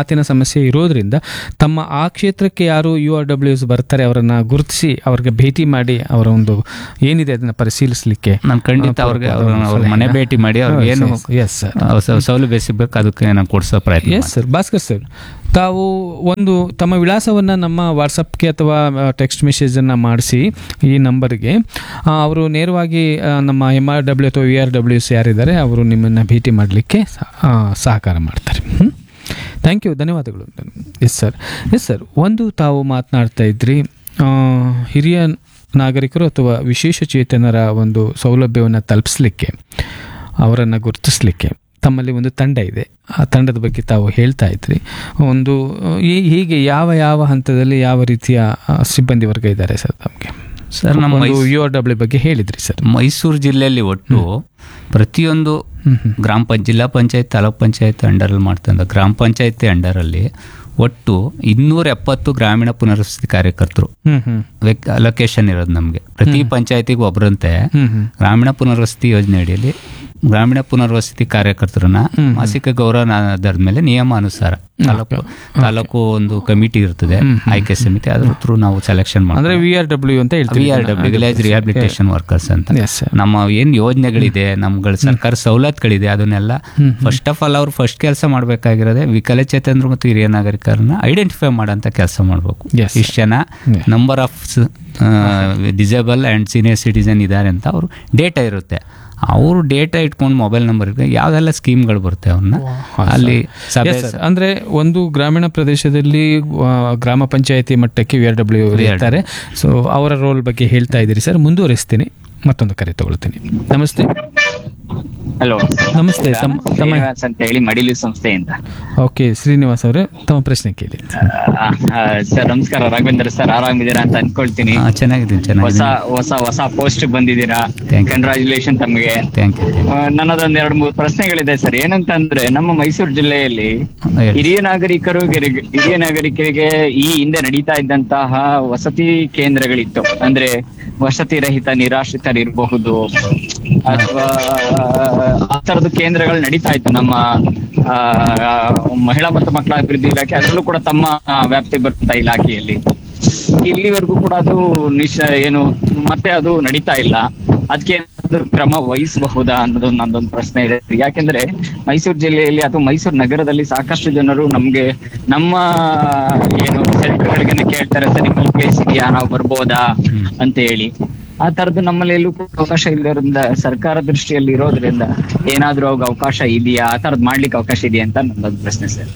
ಮಾತಿನ ಸಮಸ್ಯೆ ಇರೋದ್ರಿಂದ ತಮ್ಮ ಆ ಕ್ಷೇತ್ರಕ್ಕೆ ಯಾರು ಯು ಆರ್ ಡಬ್ಲ್ಯೂಸ್ ಬರ್ತಾರೆ ಅವರನ್ನ ಗುರುತಿಸಿ ಅವ್ರಿಗೆ ಭೇಟಿ ಮಾಡಿ ಅವರ ಒಂದು ಏನಿದೆ ಅದನ್ನ ಪರಿಶೀಲಿಸಲಿಕ್ಕೆ ನಾನು ಖಂಡಿತ ಅವ್ರಿಗೆ ಅವ್ರನ್ನ ಅವ್ರ ಮನೆ ಭೇಟಿ ಮಾಡಿ ಅವ್ರಿಗೆ ಏನು ಎಸ್ ಸರ್ ಆ, ಸ- ಸೌಲಭ್ಯ ಸಿಗ್ಬೇಕು ಅದಕ್ಕೆ ನಾನು ಕೊಡ್ಸೋ ಪ್ರಯತ್ನ ಎಸ್ ಸರ್ ಭಾಸ್ಕರ್ ಸರ್ ತಾವು ಒಂದು ತಮ್ಮ ವಿಳಾಸವನ್ನು ನಮ್ಮ ವಾಟ್ಸಪ್ಗೆ ಅಥವಾ ಟೆಕ್ಸ್ಟ್ ಮೆಸೇಜನ್ನು ಮಾಡಿಸಿ ಈ ನಂಬರ್ಗೆ ಅವರು ನೇರವಾಗಿ ಆ, ನಮ್ಮ ಎಮ್ ಆರ್ ಡಬ್ಲ್ಯೂ ಅಥವಾ ವಿ ಆರ್ ಡಬ್ಲ್ಯೂಸ್ ಯಾರಿದ್ದಾರೆ ಅವರು ನಿಮ್ಮನ್ನು ಭೇಟಿ ಮಾಡಲಿಕ್ಕೆ ಸಹಕಾರ ಮಾಡ್ತಾರೆ ಥ್ಯಾಂಕ್ ಯು ಧನ್ಯವಾದಗಳು ಎಸ್ ಸರ್ ಎಸ್ ಸರ್ ಒಂದು ತಾವು ಮಾತನಾಡ್ತಾ ಇದ್ರಿ ಆ, ಹಿರಿಯ ನಾಗರಿಕರು ಅಥವಾ ವಿಶೇಷ ಚೇತನರ ಒಂದು ಸೌಲಭ್ಯವನ್ನು ತಲುಪಿಸ್ಲಿಕ್ಕೆ ಅವರನ್ನು ಗುರುತಿಸ್ಲಿಕ್ಕೆ ತಮ್ಮಲ್ಲಿ ಒಂದು ತಂಡ ಇದೆ ಆ ತಂಡದ ಬಗ್ಗೆ ತಾವು ಹೇಳ್ತಾ ಇದ್ರಿ ಒಂದು ಈ- ಹೀಗೆ ಯಾವ ಯಾವ ಹಂತದಲ್ಲಿ ಯಾವ ರೀತಿಯ ಆ, ಸಿಬ್ಬಂದಿ ವರ್ಗ ಇದ್ದಾರೆ ಸರ್ ತಮಗೆ ಸರ್ ನಮ್ಮ ಒಂದು ಯು ಆರ್ ಡಬ್ಲ್ಯೂ ಬಗ್ಗೆ ಹೇಳಿದ್ರಿ ಸರ್ ಮೈಸೂರು ಜಿಲ್ಲೆಯಲ್ಲಿ ಒಟ್ಟು ಪ್ರತಿಯೊಂದು ಹ್ಮ್ ಹ್ಮ್ ಗ್ರಾಮ ಪಂಚ ಜಿಲ್ಲಾ ಪಂಚಾಯತ್ ತಾಲೂಕ್ ಪಂಚಾಯತ್ ಅಂಡರಲ್ಲಿ ಮಾಡ್ತಂದ ಗ್ರಾಮ ಪಂಚಾಯತಿ ಅಂಡರಲ್ಲಿ ಒಟ್ಟು ಇನ್ನೂರ ಎಪ್ಪತ್ತು ಗ್ರಾಮೀಣ ಪುನರ್ವಸತಿ ಕಾರ್ಯಕರ್ತರು ಹ್ಮ್ ಹ್ಮ್ ಅಲೋಕೇಶನ್ ಇರೋದು ನಮಗೆ ಪ್ರತಿ ಪಂಚಾಯತಿಗೂ ಒಬ್ಬರಂತೆ ಹ್ಮ್ ಹ್ಮ್ ಗ್ರಾಮೀಣ ಪುನರ್ವಸತಿ ಯೋಜನೆ ಅಡಿಯಲ್ಲಿ ಗ್ರಾಮೀಣ ಪುನರ್ವಸತಿ ಕಾರ್ಯಕರ್ತರನ್ನ ಮಾಸಿಕ ಗೌರವ ಆಧಾರದ ಮೇಲೆ ನಿಯಮಾನುಸಾರ ತಾಲೂಕು ತಾಲೂಕು ಒಂದು ಕಮಿಟಿ ಇರ್ತದೆ ಆಯ್ಕೆ ಸಮಿತಿ ಅದ್ರ ಥ್ರೂ ನಾವು ಸೆಲೆಕ್ಷನ್ ಅಂದ್ರೆ ವಿ ಆರ್ ಡಬ್ಲ್ಯೂ ಅಂತ ವಿ ಹೇಳ್ತೀವಿ R W village rehabilitation workers ಅಂತ ಎಸ್ ಸರ್ ನಮ್ಮ ಏನ್ ಯೋಜನೆಗಳಿದೆ ನಮ್ಗಳ ಸರ್ಕಾರ ಸವಲತ್ತುಗಳಿದೆ ಅದನ್ನೆಲ್ಲ ಫಸ್ಟ್ ಆಫ್ ಆಲ್ ಅವ್ರು ಫಸ್ಟ್ ಕೆಲಸ ಮಾಡಬೇಕಾಗಿರೋದೆ ವಿಕಲಚೇತನರು ಮತ್ತು ಹಿರಿಯ ನಾಗರಿಕರನ್ನ ಐಡೆಂಟಿಫೈ ಮಾಡೋಂಥ ಕೆಲಸ ಮಾಡಬೇಕು Yes, sir. ಇಷ್ಟು ಜನ number of disable and senior citizen ಇದ್ದಾರೆ ಅಂತ ಅವರು ಡೇಟಾ ಇರುತ್ತೆ ಅವರು ಡೇಟಾ ಇಟ್ಕೊಂಡು ಮೊಬೈಲ್ ನಂಬರ್ ಯಾವ್ದೆಲ್ಲ ಸ್ಕೀಮ್ಗಳು ಬರುತ್ತೆ ಅವ್ರನ್ನ ಅಲ್ಲಿ ಸಭೆ Yes, sir. ಅಂದ್ರೆ ಒಂದು ಗ್ರಾಮೀಣ ಪ್ರದೇಶದಲ್ಲಿ ಆ, ಗ್ರಾಮ ಪಂಚಾಯತಿ ಮಟ್ಟಕ್ಕೆ ವಿ ಆರ್ ಡಬ್ಲ್ಯೂ ಇರ್ತಾರೆ ಸೊ ಅವರ ರೋಲ್ ಬಗ್ಗೆ ಹೇಳ್ತಾ ಇದ್ದೀರಿ ಸರ್ ಮುಂದುವರಿಸ್ತೀನಿ ಮತ್ತೊಂದು ಕರೆ ತಗೊಳ್ತೀನಿ ನಮಸ್ತೆ ಹಲೋ ನಮಸ್ತೆ ತಮ್ಮ ತಮ್ಮ ಶ್ರೀನಿವಾಸ್ ಅಂತ ಹೇಳಿ ಮಡಿಲು ಸಂಸ್ಥೆಯಿಂದ ಓಕೆ ಶ್ರೀನಿವಾಸ್ ಅವರೇ ತಮ್ಮ ಪ್ರಶ್ನೆ ಕೇಳಿ ಸರ್ ನಮಸ್ಕಾರ ರಾಘವೇಂದ್ರ ಸರ್ ಆರಾಮಿದ್ದೀರಾ ಅಂತ ಅನ್ಕೊಳ್ತೀನಿ ಹಾ, ಚೆನ್ನಾಗಿದ್ದೀನಿ ಹೊಸ ಚೆನ್ನಾಗಿದೆ ಹೊಸ ಹೊಸ ಪೋಸ್ಟ್ ಬಂದಿದ್ದೀರಾ Thank you. ಕಂಗ್ರಾಚುಲೇಷನ್ ತಮಗೆ ಥ್ಯಾಂಕ್ ಯು ಆ, ನನ್ನದೊಂದ್ ಎರಡು ಮೂರು ಪ್ರಶ್ನೆಗಳಿದೆ ಸರ್ ಏನಂತಂದ್ರೆ ನಮ್ಮ ಮೈಸೂರು ಜಿಲ್ಲೆಯಲ್ಲಿ ಹಿರಿಯ ನಾಗರಿಕರು ಗೆರೆ- ಹಿರಿಯ ನಾಗರಿಕರಿಗೆ ಈ ಹಿಂದೆ ನಡೀತಾ ಇದ್ದಂತಹ ವಸತಿ ಕೇಂದ್ರಗಳಿತ್ತು ಅಂದ್ರೆ ವಸತಿ ರಹಿತ ನಿರಾಶ್ರಿತರಿರಬಹುದು ಅಥವಾ ಆ ತರದ ಕೇಂದ್ರಗಳು ನಡೀತಾ ಇತ್ತು ನಮ್ಮ ಆ, ಮಹಿಳಾ ಮತ್ತು ಮಕ್ಕಳ ಅಭಿವೃದ್ಧಿ ಇಲಾಖೆ ಅದರಲ್ಲೂ ಕೂಡ ತಮ್ಮ ಆ, ವ್ಯಾಪ್ತಿ ಬರುತ್ತ ಇಲಾಖೆಯಲ್ಲಿ ಇಲ್ಲಿವರೆಗೂ ಕೂಡ ಅದು ನಿಶ ಏನು ಮತ್ತೆ ಅದು ನಡೀತಾ ಇಲ್ಲ ಅದಕ್ಕೆ ಏನಾದ್ರು ಕ್ರಮ ವಹಿಸಬಹುದಾ ಅನ್ನೋದು ನಂದೊಂದು ಪ್ರಶ್ನೆ ಇದೆ ಯಾಕೆಂದ್ರೆ ಮೈಸೂರು ಜಿಲ್ಲೆಯಲ್ಲಿ ಅಥವಾ ಮೈಸೂರು ನಗರದಲ್ಲಿ ಸಾಕಷ್ಟು ಜನರು ನಮ್ಗೆ ನಮ್ಮ ಏನು ಸೆಂಟರ್ಗಳಿಗೆ ಕೇಳ್ತಾರೆ ಸರ್ ನಿಮ್ಮಲ್ಲಿ ಪ್ಲೇಸ್ ಇದೆಯಾ ನಾವು ಬರ್ಬೋದಾ ಅಂತ ಹೇಳಿ ಆ ತರದ್ದು ನಮ್ಮಲ್ಲಿ ಎಲ್ಲೂ ಕೂಡ ಅವಕಾಶ ಇಲ್ಲದ್ರಿಂದ ಸರ್ಕಾರ ದೃಷ್ಟಿಯಲ್ಲಿ ಇರೋದ್ರಿಂದ ಏನಾದ್ರೂ ಅವಾಗ ಅವಕಾಶ ಇದೆಯಾ ಆ ತರದ್ ಮಾಡ್ಲಿಕ್ಕೆ ಅವಕಾಶ ಇದೆಯಾ ಅಂತ ನಂದೊಂದು ಪ್ರಶ್ನೆ ಸರ್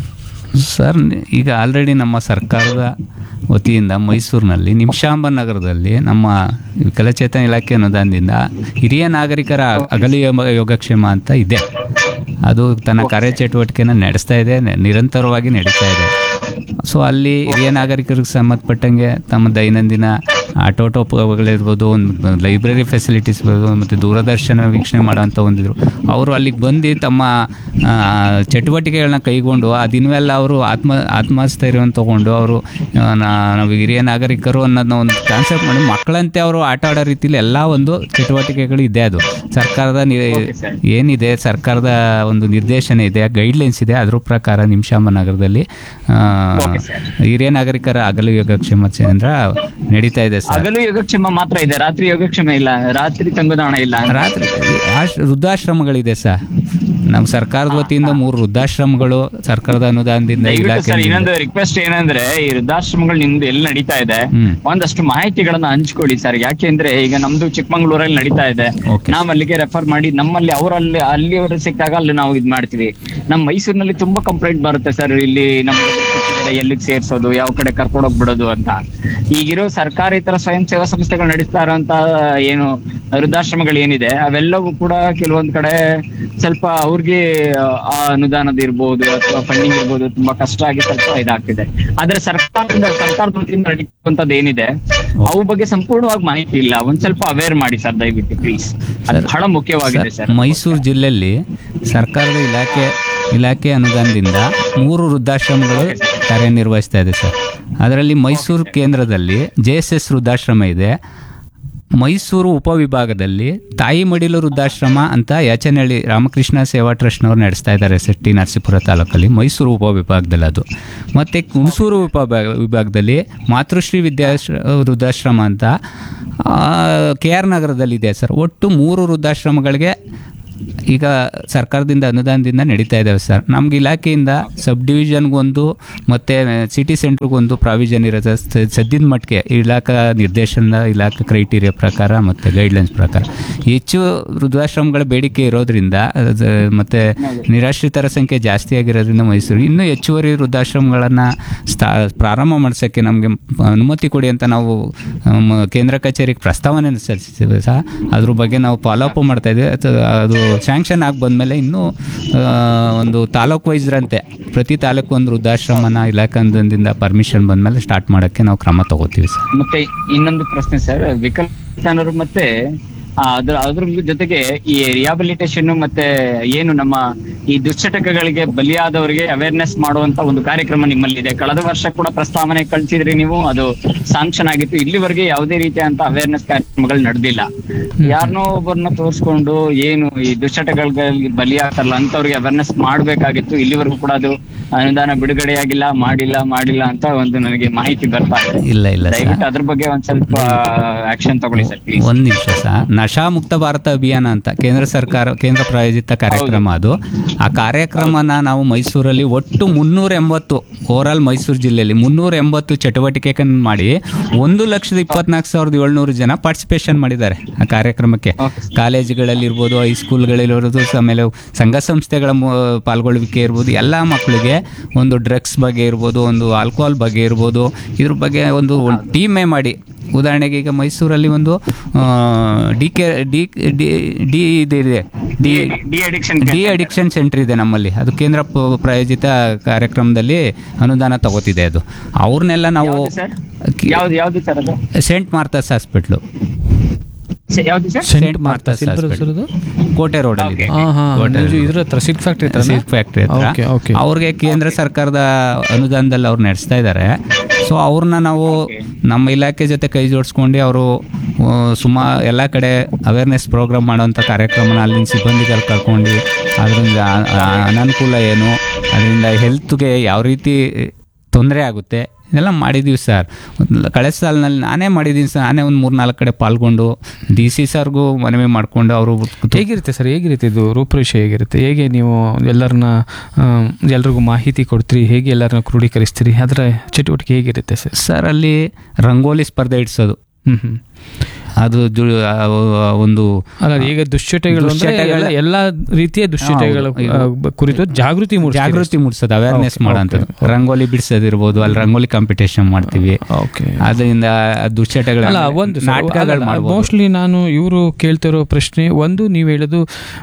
ಸರ್ ಈಗ ಆಲ್ರೆಡಿ ನಮ್ಮ ಸರ್ಕಾರದ ವತಿಯಿಂದ ಮೈಸೂರಿನಲ್ಲಿ ನಿಮಿಷಾಂಬ ನಗರದಲ್ಲಿ ನಮ್ಮ ವಿಕಲಚೇತನ ಇಲಾಖೆ ಅನುದಾನದಿಂದ ಹಿರಿಯ ನಾಗರಿಕರ ಅಗಲಿ ಯೋಗ- ಯೋಗಕ್ಷೇಮ ಅಂತ ಇದೆ ಅದು ತನ್ನ ಕಾರ್ಯಚಟುವಟಿಕೆನ ನಡೆಸ್ತಾ ಇದೆ ನೆ- ನಿರಂತರವಾಗಿ ನಡೀತಾ ಇದೆ ಸೊ ಅಲ್ಲಿ ಹಿರಿಯ ನಾಗರಿಕರಿಗೆ ಸಂಬಂಧಪಟ್ಟಂಗೆ ತಮ್ಮ ದೈನಂದಿನ ಆಟೋಟೋಪ್ಗಳಿರ್ಬೋದು ಒಂದು ಲೈಬ್ರರಿ ಫೆಸಿಲಿಟೀಸ್ ಇರ್ಬೋದು ಮತ್ತು ದೂರದರ್ಶನ ವೀಕ್ಷಣೆ ಮಾಡೋಂಥ ಒಂದಿದ್ರು ಅವರು ಅಲ್ಲಿಗೆ ಬಂದು ತಮ್ಮ ಆ, ಚಟುವಟಿಕೆಗಳನ್ನ ಕೈಗೊಂಡು ಆ ದಿನವೆಲ್ಲ ಅವರು ಆತ್ಮ ಆತ್ಮಸ್ಥೈರ್ಯವನ್ನು ತಗೊಂಡು ಅವರು ಆ, ನಾ- ನಾವು ಹಿರಿಯ ನಾಗರಿಕರು ಅನ್ನೋದನ್ನ ಒಂದು ಕಾನ್ಸೆಪ್ಟ್ ಮಾಡಿ ಮಕ್ಕಳಂತೆ ಅವರು ಆಟ ಆಡೋ ರೀತಿಲಿ ಎಲ್ಲ ಒಂದು ಚಟುವಟಿಕೆಗಳು ಇದೆ ಅದು ಸರ್ಕಾರದ ನಿ- ಏನಿದೆ ಸರ್ಕಾರದ ಒಂದು ನಿರ್ದೇಶನ ಇದೆ ಗೈಡ್ಲೈನ್ಸ್ ಇದೆ ಅದ್ರ ಪ್ರಕಾರ ನಿಮಿಷಾಂಬ ನಗರದಲ್ಲಿ ಆ, ಹಿರಿಯ ನಾಗರಿಕರ ಅಗಲು ಯೋಗಕ್ಷೇಮ ಕೇಂದ್ರ ನಡೀತಾ ಇದೆ ಸರ್ ಹಗಲು ಯೋಗಕ್ಷೇಮ ಮಾತ್ರ ಇದೆ ರಾತ್ರಿ ಯೋಗಕ್ಷೇಮ ಇಲ್ಲ ರಾತ್ರಿ ತಂಗುದಾಣ ಇಲ್ಲ ರಾತ್ರಿ ಆಶ್ ವೃದ್ಧಾಶ್ರಮಗಳಿದೆ ಸರ್ ನಮ್ಮ ಸರ್ಕಾರದ ವತಿಯಿಂದ ಮೂರು ವೃದ್ಧಾಶ್ರಮಗಳು ಸರ್ಕಾರದ ಅನುದಾನದಿಂದ ದಯವಿಟ್ಟು ಸರ್ ಇಲಾಖೆ ಇನ್ನೊಂದು ರಿಕ್ವೆಸ್ಟ್ ಏನಂದ್ರೆ ಈ ವೃದ್ಧಾಶ್ರಮಗಳು ನಿಮ್ದು ಎಲ್ಲಿ ನಡೀತಾ ಇದೆ ಹ್ಮ್. ಒಂದಷ್ಟು ಮಾಹಿತಿಗಳನ್ನ ಹಂಚ್ಕೊಳ್ಳಿ ಸರ್ ಯಾಕೆಂದ್ರೆ ಈಗ ನಮ್ದು ಚಿಕ್ಕಮಂಗ್ಳೂರಲ್ಲಿ ನಡೀತಾ ಇದೆ Okay. ನಾವ್ ಅಲ್ಲಿಗೆ ರೆಫರ್ ಮಾಡಿ ನಮ್ಮಲ್ಲಿ ಅವರಲ್ಲಿ ಅಲ್ಲಿಯವರು ಸಿಕ್ಕಾಗ ಅಲ್ಲಿ ನಾವು ಇದ್ ಮಾಡ್ತೀವಿ ನಮ್ಮ ಮೈಸೂರಿನಲ್ಲಿ ತುಂಬಾ ಕಂಪ್ಲೇಂಟ್ ಬರುತ್ತೆ ಸರ್ ಇಲ್ಲಿ ನಮ್ಮ ಎಲ್ಲಿಗೆ ಸೇರ್ಸೋದು ಯಾವ ಕಡೆ ಕರ್ಕೊಂಡು ಹೋಗ್ಬಿಡೋದು ಅಂತ ಈಗಿರೋ ಸರ್ಕಾರೇತರ ಸ್ವಯಂ ಸೇವಾ ಸಂಸ್ಥೆಗಳು ನಡೆಸ್ತಾ ಇರೋಂತ ಏನು ವೃದ್ಧಾಶ್ರಮಗಳು ಏನಿದೆ ಅವೆಲ್ಲವೂ ಕೂಡ ಕೆಲವೊಂದ್ ಕಡೆ ಸ್ವಲ್ಪ ಅವ್ರಿಗೆ ಆ ಅನುದಾನದ ಇರ್ಬೋದು ಅಥವಾ ಫಂಡಿಂಗ್ ಇರ್ಬೋದು ತುಂಬಾ ಕಷ್ಟ ಆಗಿ ಸ್ವಲ್ಪ ಇದಾಗ್ತಿದೆ ಆದ್ರೆ ಸರ್ಕಾರದಿಂದ ಸರ್ಕಾರದ ವತಿಯಿಂದ ನಡೀತಕ್ಕಂಥದ್ದು ಏನಿದೆ ಅವು ಬಗ್ಗೆ ಸಂಪೂರ್ಣವಾಗಿ ಮಾಹಿತಿ ಇಲ್ಲ ಒಂದ್ ಸ್ವಲ್ಪ ಅವೇರ್ ಮಾಡಿ ಸರ್ ದಯವಿಟ್ಟು ಪ್ಲೀಸ್ ಅದು ಬಹಳ ಮುಖ್ಯವಾಗಿದೆ ಸರ್ ಮೈಸೂರು ಜಿಲ್ಲೆಯಲ್ಲಿ ಸರ್ಕಾರದ ಇಲಾಖೆ ಇಲಾಖೆ ಅನುದಾನದಿಂದ ಮೂರು ವೃದ್ಧಾಶ್ರಮಗಳು ಕಾರ್ಯನಿರ್ವಹಿಸ್ತಾ ಇದೆ ಸರ್ ಅದರಲ್ಲಿ ಮೈಸೂರು ಕೇಂದ್ರದಲ್ಲಿ ಜೆ ಎಸ್ ಎಸ್ ವೃದ್ಧಾಶ್ರಮ ಇದೆ ಮೈಸೂರು ಉಪವಿಭಾಗದಲ್ಲಿ ತಾಯಿ ಮಡಿಲು ವೃದ್ಧಾಶ್ರಮ ಅಂತ ಯಾಚನಹಳ್ಳಿ ರಾಮಕೃಷ್ಣ ಸೇವಾ ಟ್ರಸ್ಟ್ನವ್ರು ನಡೆಸ್ತಾ ಇದ್ದಾರೆ ಎಸ್ ಟಿ ನರಸೀಪುರ ತಾಲೂಕಲ್ಲಿ ಮೈಸೂರು ಉಪವಿಭಾಗದಲ್ಲಿ ಅದು ಮತ್ತು ಹುಣಸೂರು ಉಪವಿಭಾಗ ವಿಭಾಗದಲ್ಲಿ ಮಾತೃಶ್ರೀ ವಿದ್ಯಾಶ್ರ ವೃದ್ಧಾಶ್ರಮ ಅಂತ ಕೆ ಆರ್ ನಗರದಲ್ಲಿದೆ ಸರ್ ಒಟ್ಟು ಮೂರು ವೃದ್ಧಾಶ್ರಮಗಳಿಗೆ ಈಗ ಸರ್ಕಾರದಿಂದ ಅನುದಾನದಿಂದ ನಡೀತಾ ಇದ್ದಾವೆ ಸರ್ ನಮ್ಗೆ ಇಲಾಖೆಯಿಂದ ಸಬ್ ಡಿವಿಷನ್ಗೊಂದು ಮತ್ತು ಸಿಟಿ ಸೆಂಟ್ರಿಗೊಂದು ಪ್ರಾವಿಷನ್ ಇರುತ್ತೆ ಸ- ಸದ್ಯದ ಮಟ್ಟಿಗೆ ಇಲಾಖಾ ನಿರ್ದೇಶನ ಇಲಾಖಾ ಕ್ರೈಟೀರಿಯಾ ಪ್ರಕಾರ ಮತ್ತು ಗೈಡ್ಲೈನ್ಸ್ ಪ್ರಕಾರ ಹೆಚ್ಚು ವೃದ್ಧಾಶ್ರಮಗಳ ಬೇಡಿಕೆ ಇರೋದ್ರಿಂದ ಅದು ಮತ್ತು ನಿರಾಶ್ರಿತರ ಸಂಖ್ಯೆ ಜಾಸ್ತಿ ಆಗಿರೋದ್ರಿಂದ ಮೈಸೂರು ಇನ್ನೂ ಹೆಚ್ಚುವರಿ ವೃದ್ಧಾಶ್ರಮಗಳನ್ನು ಸ್ಥಾ ಪ್ರಾರಂಭ ಮಾಡಿಸೋಕ್ಕೆ ನಮಗೆ ಅನುಮತಿ ಕೊಡಿ ಅಂತ ನಾವು ಮ, ಕೇಂದ್ರ ಕಚೇರಿಗೆ ಪ್ರಸ್ತಾವನೆ ಸಲ್ಲಿಸಿದ್ದೇವೆ ಸಹ ಅದ್ರ ಬಗ್ಗೆ ನಾವು ಫಾಲೋಅಪ್ ಮಾಡ್ತಾ ಇದ್ದೀವಿ ಅದು ಅದು ಸ್ಯಾಂಕ್ಷನ್ ಆಗಿ ಬಂದಮೇಲೆ ಇನ್ನೂ ಆ, ಒಂದು ತಾಲೂಕು ವೈಸ್ರಂತೆ ಪ್ರತಿ ತಾಲೂಕು ಒಂದು ವೃದ್ಧಾಶ್ರಮನ ಇಲಾಖಾದಿಂದ ಪರ್ಮಿಷನ್ ಬಂದಮೇಲೆ ಸ್ಟಾರ್ಟ್ ಮಾಡೋಕ್ಕೆ ನಾವು ಕ್ರಮ ತಗೋತೀವಿ ಸರ್ ಮತ್ತೆ ಇನ್ನೊಂದು ಪ್ರಶ್ನೆ ಸರ್ ವಿಕಲಚೇತನರು ಮತ್ತೆ ಆ, ಅದ್ರ ಅದ್ರ ಜೊತೆಗೆ ಈ ರಿಹಾಬಿಲಿಟೇಷನ್ ಮತ್ತೆ ಏನು ನಮ್ಮ ಈ ದುಶ್ಚಟಕಗಳಿಗೆ ಬಲಿಯಾದವರಿಗೆ ಅವೇರ್ನೆಸ್ ಮಾಡುವಂತ ಒಂದು ಕಾರ್ಯಕ್ರಮ ನಿಮ್ಮಲ್ಲಿದೆ ಕಳೆದ ವರ್ಷ ಕೂಡ ಪ್ರಸ್ತಾವನೆ ಕಳಿಸಿದ್ರಿ ನೀವು ಅದು ಸಾಂಕ್ಷನ್ ಆಗಿತ್ತು ಇಲ್ಲಿವರೆಗೆ ಯಾವುದೇ ರೀತಿಯಂತ ಅವೇರ್ನೆಸ್ ಕಾರ್ಯಕ್ರಮಗಳು ನಡೆದಿಲ್ಲ ಯಾರನ್ನೋ ಒಬ್ಬರನ್ನ ತೋರಿಸ್ಕೊಂಡು ಏನು ಈ ದುಶ್ಚಟಗಳಿಗೆ ಬಲಿಯಾಗ್ತಾರಲ್ಲ ಅಂತವ್ರಿಗೆ ಅವೇರ್ನೆಸ್ ಮಾಡ್ಬೇಕಾಗಿತ್ತು ಇಲ್ಲಿವರೆಗೂ ಕೂಡ ಅದು ಅನುದಾನ ಬಿಡುಗಡೆಯಾಗಿಲ್ಲ ಮಾಡಿಲ್ಲ ಮಾಡಿಲ್ಲ ಅಂತ ಒಂದು ನನಗೆ ಮಾಹಿತಿ ಬರ್ತಾ ಇದೆ ಇಲ್ಲ ಇಲ್ಲ ಸರ್ ದಯವಿಟ್ಟು ಅದ್ರ ಬಗ್ಗೆ ಒಂದ್ ಸ್ವಲ್ಪ ಆಕ್ಷನ್ ತಗೊಳ್ಳಿ ಸರ್ ಪ್ಲೀಸ್ ಒಂದು ನಿಮಿಷ ಸರ್ ನಶಾ ಮುಕ್ತ ಭಾರತ ಅಭಿಯಾನ ಅಂತ ಕೇಂದ್ರ ಸರ್ಕಾರ ಕೇಂದ್ರ ಪ್ರಾಯೋಜಿತ ಕಾರ್ಯಕ್ರಮ ಅದು ಆ ಕಾರ್ಯಕ್ರಮನ ನಾವು ಮೈಸೂರಲ್ಲಿ ಒಟ್ಟು ಮುನ್ನೂರ ಎಂಬತ್ತು ಓವರಾಲ್ ಮೈಸೂರು ಜಿಲ್ಲೆಯಲ್ಲಿ ಮುನ್ನೂರ ಎಂಬತ್ತು ಚಟುವಟಿಕೆಗಳನ್ನು ಮಾಡಿ ಒಂದು ಲಕ್ಷದ ಇಪ್ಪತ್ನಾಲ್ಕು ಸಾವಿರದ ಏಳ್ನೂರು ಜನ ಪಾರ್ಟಿಸಿಪೇಷನ್ ಮಾಡಿದ್ದಾರೆ ಆ ಕಾರ್ಯಕ್ರಮಕ್ಕೆ ಕಾಲೇಜುಗಳಲ್ಲಿರ್ಬೋದು ಹೈಸ್ಕೂಲ್ಗಳಿರ್ಬೋದು ಆಮೇಲೆ ಸಂಘ ಸಂಸ್ಥೆಗಳ ಮು- ಪಾಲ್ಗೊಳ್ಳುವಿಕೆ ಇರ್ಬೋದು ಎಲ್ಲ ಮಕ್ಕಳಿಗೆ ಒಂದು ಡ್ರಗ್ಸ್ ಬಗ್ಗೆ ಇರ್ಬೋದು ಒಂದು ಆಲ್ಕೋಹಾಲ್ ಬಗ್ಗೆ ಇರ್ಬೋದು ಇದ್ರ ಬಗ್ಗೆ ಒಂದು ಟೀಮೇ ಮಾಡಿ ಉದಾಹರಣೆಗೆ ಈಗ ಮೈಸೂರಲ್ಲಿ ಒಂದು D K D D D ಇದಿದೆ D D addiction D addiction centre ಇದೆ ನಮ್ಮಲ್ಲಿ ಅದು ಕೇಂದ್ರ ಪ- ಪ್ರಾಯೋಜಿತ ಕಾರ್ಯಕ್ರಮದಲ್ಲಿ ಅನುದಾನ ತಗೋತಿದೆ ಅದು ಅವ್ರನ್ನೆಲ್ಲ ನಾವು ಸರ್ ಯಾವ್ದು ಯಾವ್ದು ಸರ್ ಅದು ಸೆಂಟ್ ಮಾರ್ತಾಸ್ ಹಾಸ್ಪಿಟ್ಲು ಸ- ಯಾವ್ದು sir saint Martha's silver hospital ಹೆಸರದು? ಕೋಟೆ ರೋಡಲ್ಲಿ ಇದೆ ಹಾಂ ಹಾಂ ಕೋಟೆ road. ಇದ್ರ ಹತ್ರ ಸಿಲ್ಕ್ ಫ್ಯಾಕ್ಟ್ರಿ ಹತ್ರ ಸಿಲ್ಕ್ ಫ್ಯಾಕ್ಟ್ರಿ ಓಕೆ ಹತ್ರ ಓಕೆ ಅವ್ರಿಗೆ ಕೇಂದ್ರ ಸರ್ಕಾರದ ಅನುದಾನದಲ್ಲಿ ಅವ್ರು ನಡೆಸ್ತಾ ಇದ್ದಾರೆ ಸೊ ಅವ್ರನ್ನ ನಾವು ನಮ್ಮ ಇಲಾಖೆ ಜೊತೆ ಕೈ ಜೋಡಿಸ್ಕೊಂಡು ಅವರು ಸುಮಾ ಎಲ್ಲ ಕಡೆ ಅವೇರ್ನೆಸ್ ಪ್ರೋಗ್ರಾಮ್ ಮಾಡೋವಂಥ ಕಾರ್ಯಕ್ರಮನ ಅಲ್ಲಿನ ಸಿಬ್ಬಂದಿಗಳು ಕರ್ಕೊಂಡು ಅದರಿಂದ ಆ- ಆ- ಅನನುಕೂಲ ಏನು ಅದರಿಂದ ಹೆಲ್ತ್ಗೆ ಯಾವ ರೀತಿ ತೊಂದರೆ ಆಗುತ್ತೆ ಇದೆಲ್ಲ ಮಾಡಿದ್ದೀವಿ ಸರ್ ಕಳೆದ ಸಾಲಿನಲ್ಲಿ ನಾನೇ ಮಾಡಿದ್ದೀನಿ ಸರ್ ನಾನೇ ಒಂದು ಮೂರು ನಾಲ್ಕು ಕಡೆ ಪಾಲ್ಗೊಂಡು ಡಿ ಸಿ ಸರ್ಗೂ ಮನವಿ ಮಾಡಿಕೊಂಡು ಅವರು ಹೇಗಿರುತ್ತೆ ಸರ್ ಹೇಗಿರುತ್ತೆ ಇದು ರೂಪರೇಷೆ ಹೇಗಿರುತ್ತೆ ಹೇಗೆ ನೀವು ಎಲ್ಲರನ್ನ ಎಲ್ರಿಗೂ ಮಾಹಿತಿ ಕೊಡ್ತೀರಿ ಹೇಗೆ ಎಲ್ಲರನ್ನ ಕ್ರೋಢೀಕರಿಸ್ತೀರಿ ಅದರ ಚಟುವಟಿಕೆ ಹೇಗಿರುತ್ತೆ ಸರ್ ಸರ್ ಅಲ್ಲಿ ರಂಗೋಲಿ ಸ್ಪರ್ಧೆ ಇಡ್ಸೋದು ಹ್ಞೂ ಹ್ಞೂ ಅದು ಜು- ಆ, ಒಂದು ಅಲ್ಲ ಈಗ ದುಶ್ಚಟಗಳು ಅಂದ್ರೆ ದುಶ್ಚಟಗಳ- ಎಲ್ಲ- ಎಲ್ಲ ರೀತಿಯ ದುಶ್ಚಟಗಳ ಹೌದು. ಆ, ಬ- ಕುರಿತು ಜಾಗೃತಿ ಮೂಡಿಸ್ತೀರಿ. ಜಾಗೃತಿ ಮೂಡಿಸೋದು ಅವೇರ್ನೆಸ್ Okay, ಮಾಡೋಂಥದ್ದು okay, okay. ರಂಗೋಲಿ ಬಿಡಿಸೋದಿರ್ಬೋದು ಅಲ್ಲಿ ರಂಗೋಲಿ ಕಾಂಪಿಟೇಷನ್ ಮಾಡ್ತೀವಿ ಓಕೆ ಅದರಿಂದ ದುಶ್ಚಟಗಳ ಅಲ್ಲ ಒಂದು ನಾಟಕಗಳು ಮಾಡ್ಬೋದು ಮೋಸ್ಟ್ಲಿ ನಾನು ಇವರು ಕೇಳ್ತಿರೋ ಪ್ರಶ್ನೆ ಒಂದು ನೀವು ಹೇಳೋದು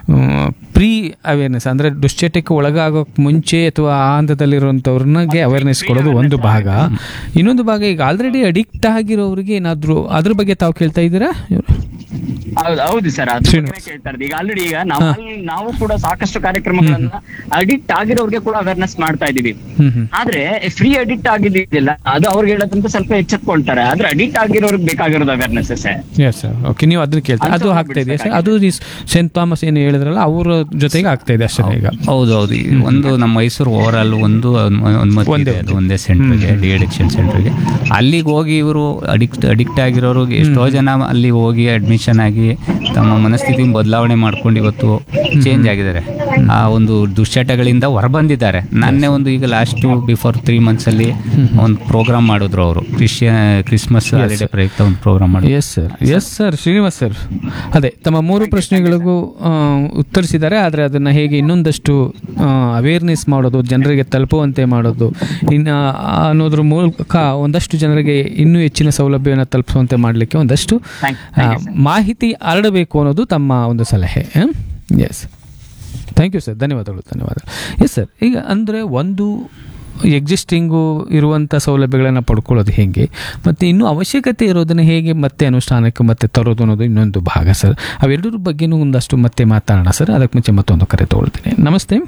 ಪ್ರೀ ಅವೇರ್ನೆಸ್ ಅಂದ್ರೆ ದುಶ್ಚಟಕ್ಕೆ ಒಳಗಾಗೋಕ್ ಮುಂಚೆ ಅಥವಾ ಆ ಹಂತದಲ್ಲಿರುವಂಥವ್ರನ್ಗೆ ಅವೇರ್ನೆಸ್ ಕೊಡೋದು ಒಂದು ಭಾಗ ಇನ್ನೊಂದು ಭಾಗ ಈಗ ಆಲ್ರೆಡಿ ಅಡಿಕ್ಟ್ ಆಗಿರೋರಿಗೆ ಏನಾದ್ರು ಅದ್ರ ಬಗ್ಗೆ ತಾವು ಕೇಳ್ತಾ ಇದ್ದೀರಾ ಇವ್ರು? ಹೌದು ಹೌದು ಸರ್ ಅದು ಶ್ರೀನಿವಾಸ್. ಕೇಳ್ತಾ ಇರೋದು. ಈಗ ಆಲ್ರೆಡಿ ಈಗ ನಾವು ನಾವು ಕೂಡ ಸಾಕಷ್ಟು ಕಾರ್ಯಕ್ರಮಗಳನ್ನ ಅಡಿಕ್ಟ್ ಆಗಿರೋರಿಗೆ ಕೂಡ ಅವೇರ್ನೆಸ್ ಮಾಡ್ತಾ ಇದೀವಿ ಹ್ಮ್ ಹ್ಮ್ ಆದ್ರೆ ಫ್ರೀ ಅಡಿಕ್ಟ್ ಆಗಿದ್ದಿಲ್ಲ ಅದು ಅವ್ರಿಗೆ ಹೇಳೋದಂತ ಸ್ವಲ್ಪ ಎಚ್ಚೆತ್ಕೊಳ್ತಾರೆ ಆದ್ರೆ ಅಡಿಕ್ಟ್ ಆಗಿರೋರ್ಗೆ ಬೇಕಾಗಿರೋದು awareness sir yes sir okay ನೀವು ಅದನ್ನ ಕೇಳ್ತಾ ಅದು ಅಂಥವ್ರನ್ನ ಆಗ್ತಾ ಇದೆ ಸರ್ ಅದು ಸೆಂಟ್ ಥಾಮಸ್ ಏನು ಹೇಳಿದ್ರಲ್ಲ ಅವ್ರ ಜೊತೆಗೆ ಆಗ್ತಾ ಇದೆ ಅಷ್ಟೇ ಈಗ ಹೌದು ಹೌದು ಈ ಒಂದು ನಮ್ಮ ಮೈಸೂರು ಓವರ್ ಆಲ್ ಒಂದು ಅನ್ಮ- ಅನುಮತಿ ಇದೆ ಅದು ಒಂದೇ ಸೆಂಟ್ರಿಗೆ ಡಿ ಅಡಿಕ್ಷನ್ ಸೆಂಟ್ರಿಗೆ ಅಲ್ಲಿಗೆ ಹೋಗಿ ಇವರು ಅಡಿಕ್ಟ್ ಅಡಿಕ್ಟ್ ಆಗಿರೋರಿಗೆ ಎಷ್ಟೋ ಜನ ಅಲ್ಲಿ ಹೋಗಿ ಅಡ್ಮಿಷನ್ ಆಗಿ ತಮ್ಮ ಮನಸ್ಥಿತಿ ಬದಲಾವಣೆ ಮಾಡ್ಕೊಂಡು ಇವತ್ತು ಚೇಂಜ್ ಆಗಿದ್ದಾರೆ ಆ ಒಂದು ದುಶ್ಚಟಗಳಿಂದ ಹೊರಬಂದಿದ್ದಾರೆ ನನ್ನೇ ಒಂದು ಈಗ ಲಾಸ್ಟ್ ಬಿಫೋರ್ ತ್ರೀ ಮಂತ್ಸ್ ಅಲ್ಲಿ ಒಂದು ಪ್ರೋಗ್ರಾಮ್ ಮಾಡಿದ್ರು ಅವರು ಕ್ರಿಶ್ಚಿಯನ್ ಕ್ರಿಸ್ಮಸ್ ಹಾಲಿಡೇ ಪ್ರಯುಕ್ತ ಒಂದು ಪ್ರೋಗ್ರಾಮ್ ಮಾಡಿದ್ರು yes sir yes sir Srinivas sir ಅದೇ ತಮ್ಮ ಮೂರು ಪ್ರಶ್ನೆಗಳಿಗೂ ಆ, ಉತ್ತರಿಸಿದ್ದಾರೆ ಆದರೆ ಅದನ್ನು ಹೇಗೆ ಇನ್ನೊಂದಷ್ಟು ಅವೇರ್ನೆಸ್ ಮಾಡೋದು ಜನರಿಗೆ ತಲುಪುವಂತೆ ಮಾಡೋದು ಇನ್ನು ಅನ್ನೋದ್ರ ಮೂಲಕ ಒಂದಷ್ಟು ಜನರಿಗೆ ಇನ್ನೂ ಹೆಚ್ಚಿನ ಸೌಲಭ್ಯವನ್ನು ತಲುಪಿಸುವಂತೆ ಮಾಡಲಿಕ್ಕೆ ಒಂದಷ್ಟು Thank- ಆ, ಮಾಹಿತಿ ಹರಡಬೇಕು ಅನ್ನೋದು ತಮ್ಮ ಒಂದು ಸಲಹೆ ಎಸ್ ಥ್ಯಾಂಕ್ ಯು ಸರ್ ಧನ್ಯವಾದಗಳು ಧನ್ಯವಾದ ಎಸ್ ಸರ್ ಈಗ ಅಂದರೆ ಒಂದು ಎಕ್ಸಿಸ್ಟಿಂಗು ಇರುವಂಥ ಸೌಲಭ್ಯಗಳನ್ನು ಪಡ್ಕೊಳ್ಳೋದು ಹೇಗೆ ಮತ್ತು ಇನ್ನೂ ಅವಶ್ಯಕತೆ ಇರೋದನ್ನು ಹೇಗೆ ಮತ್ತೆ ಅನುಷ್ಠಾನಕ್ಕೆ ಮತ್ತೆ ತರೋದು ಅನ್ನೋದು ಇನ್ನೊಂದು ಭಾಗ ಸರ್ ಅವೆರಡರ ಬಗ್ಗೆನೂ ಒಂದಷ್ಟು ಮತ್ತೆ ಮಾತಾಡೋಣ ಸರ್ ಅದಕ್ಕೆ ಮುಂಚೆ ಮತ್ತೊಂದು ಕರೆ ತೊಗೊಳ್ತೀನಿ ನಮಸ್ತೆ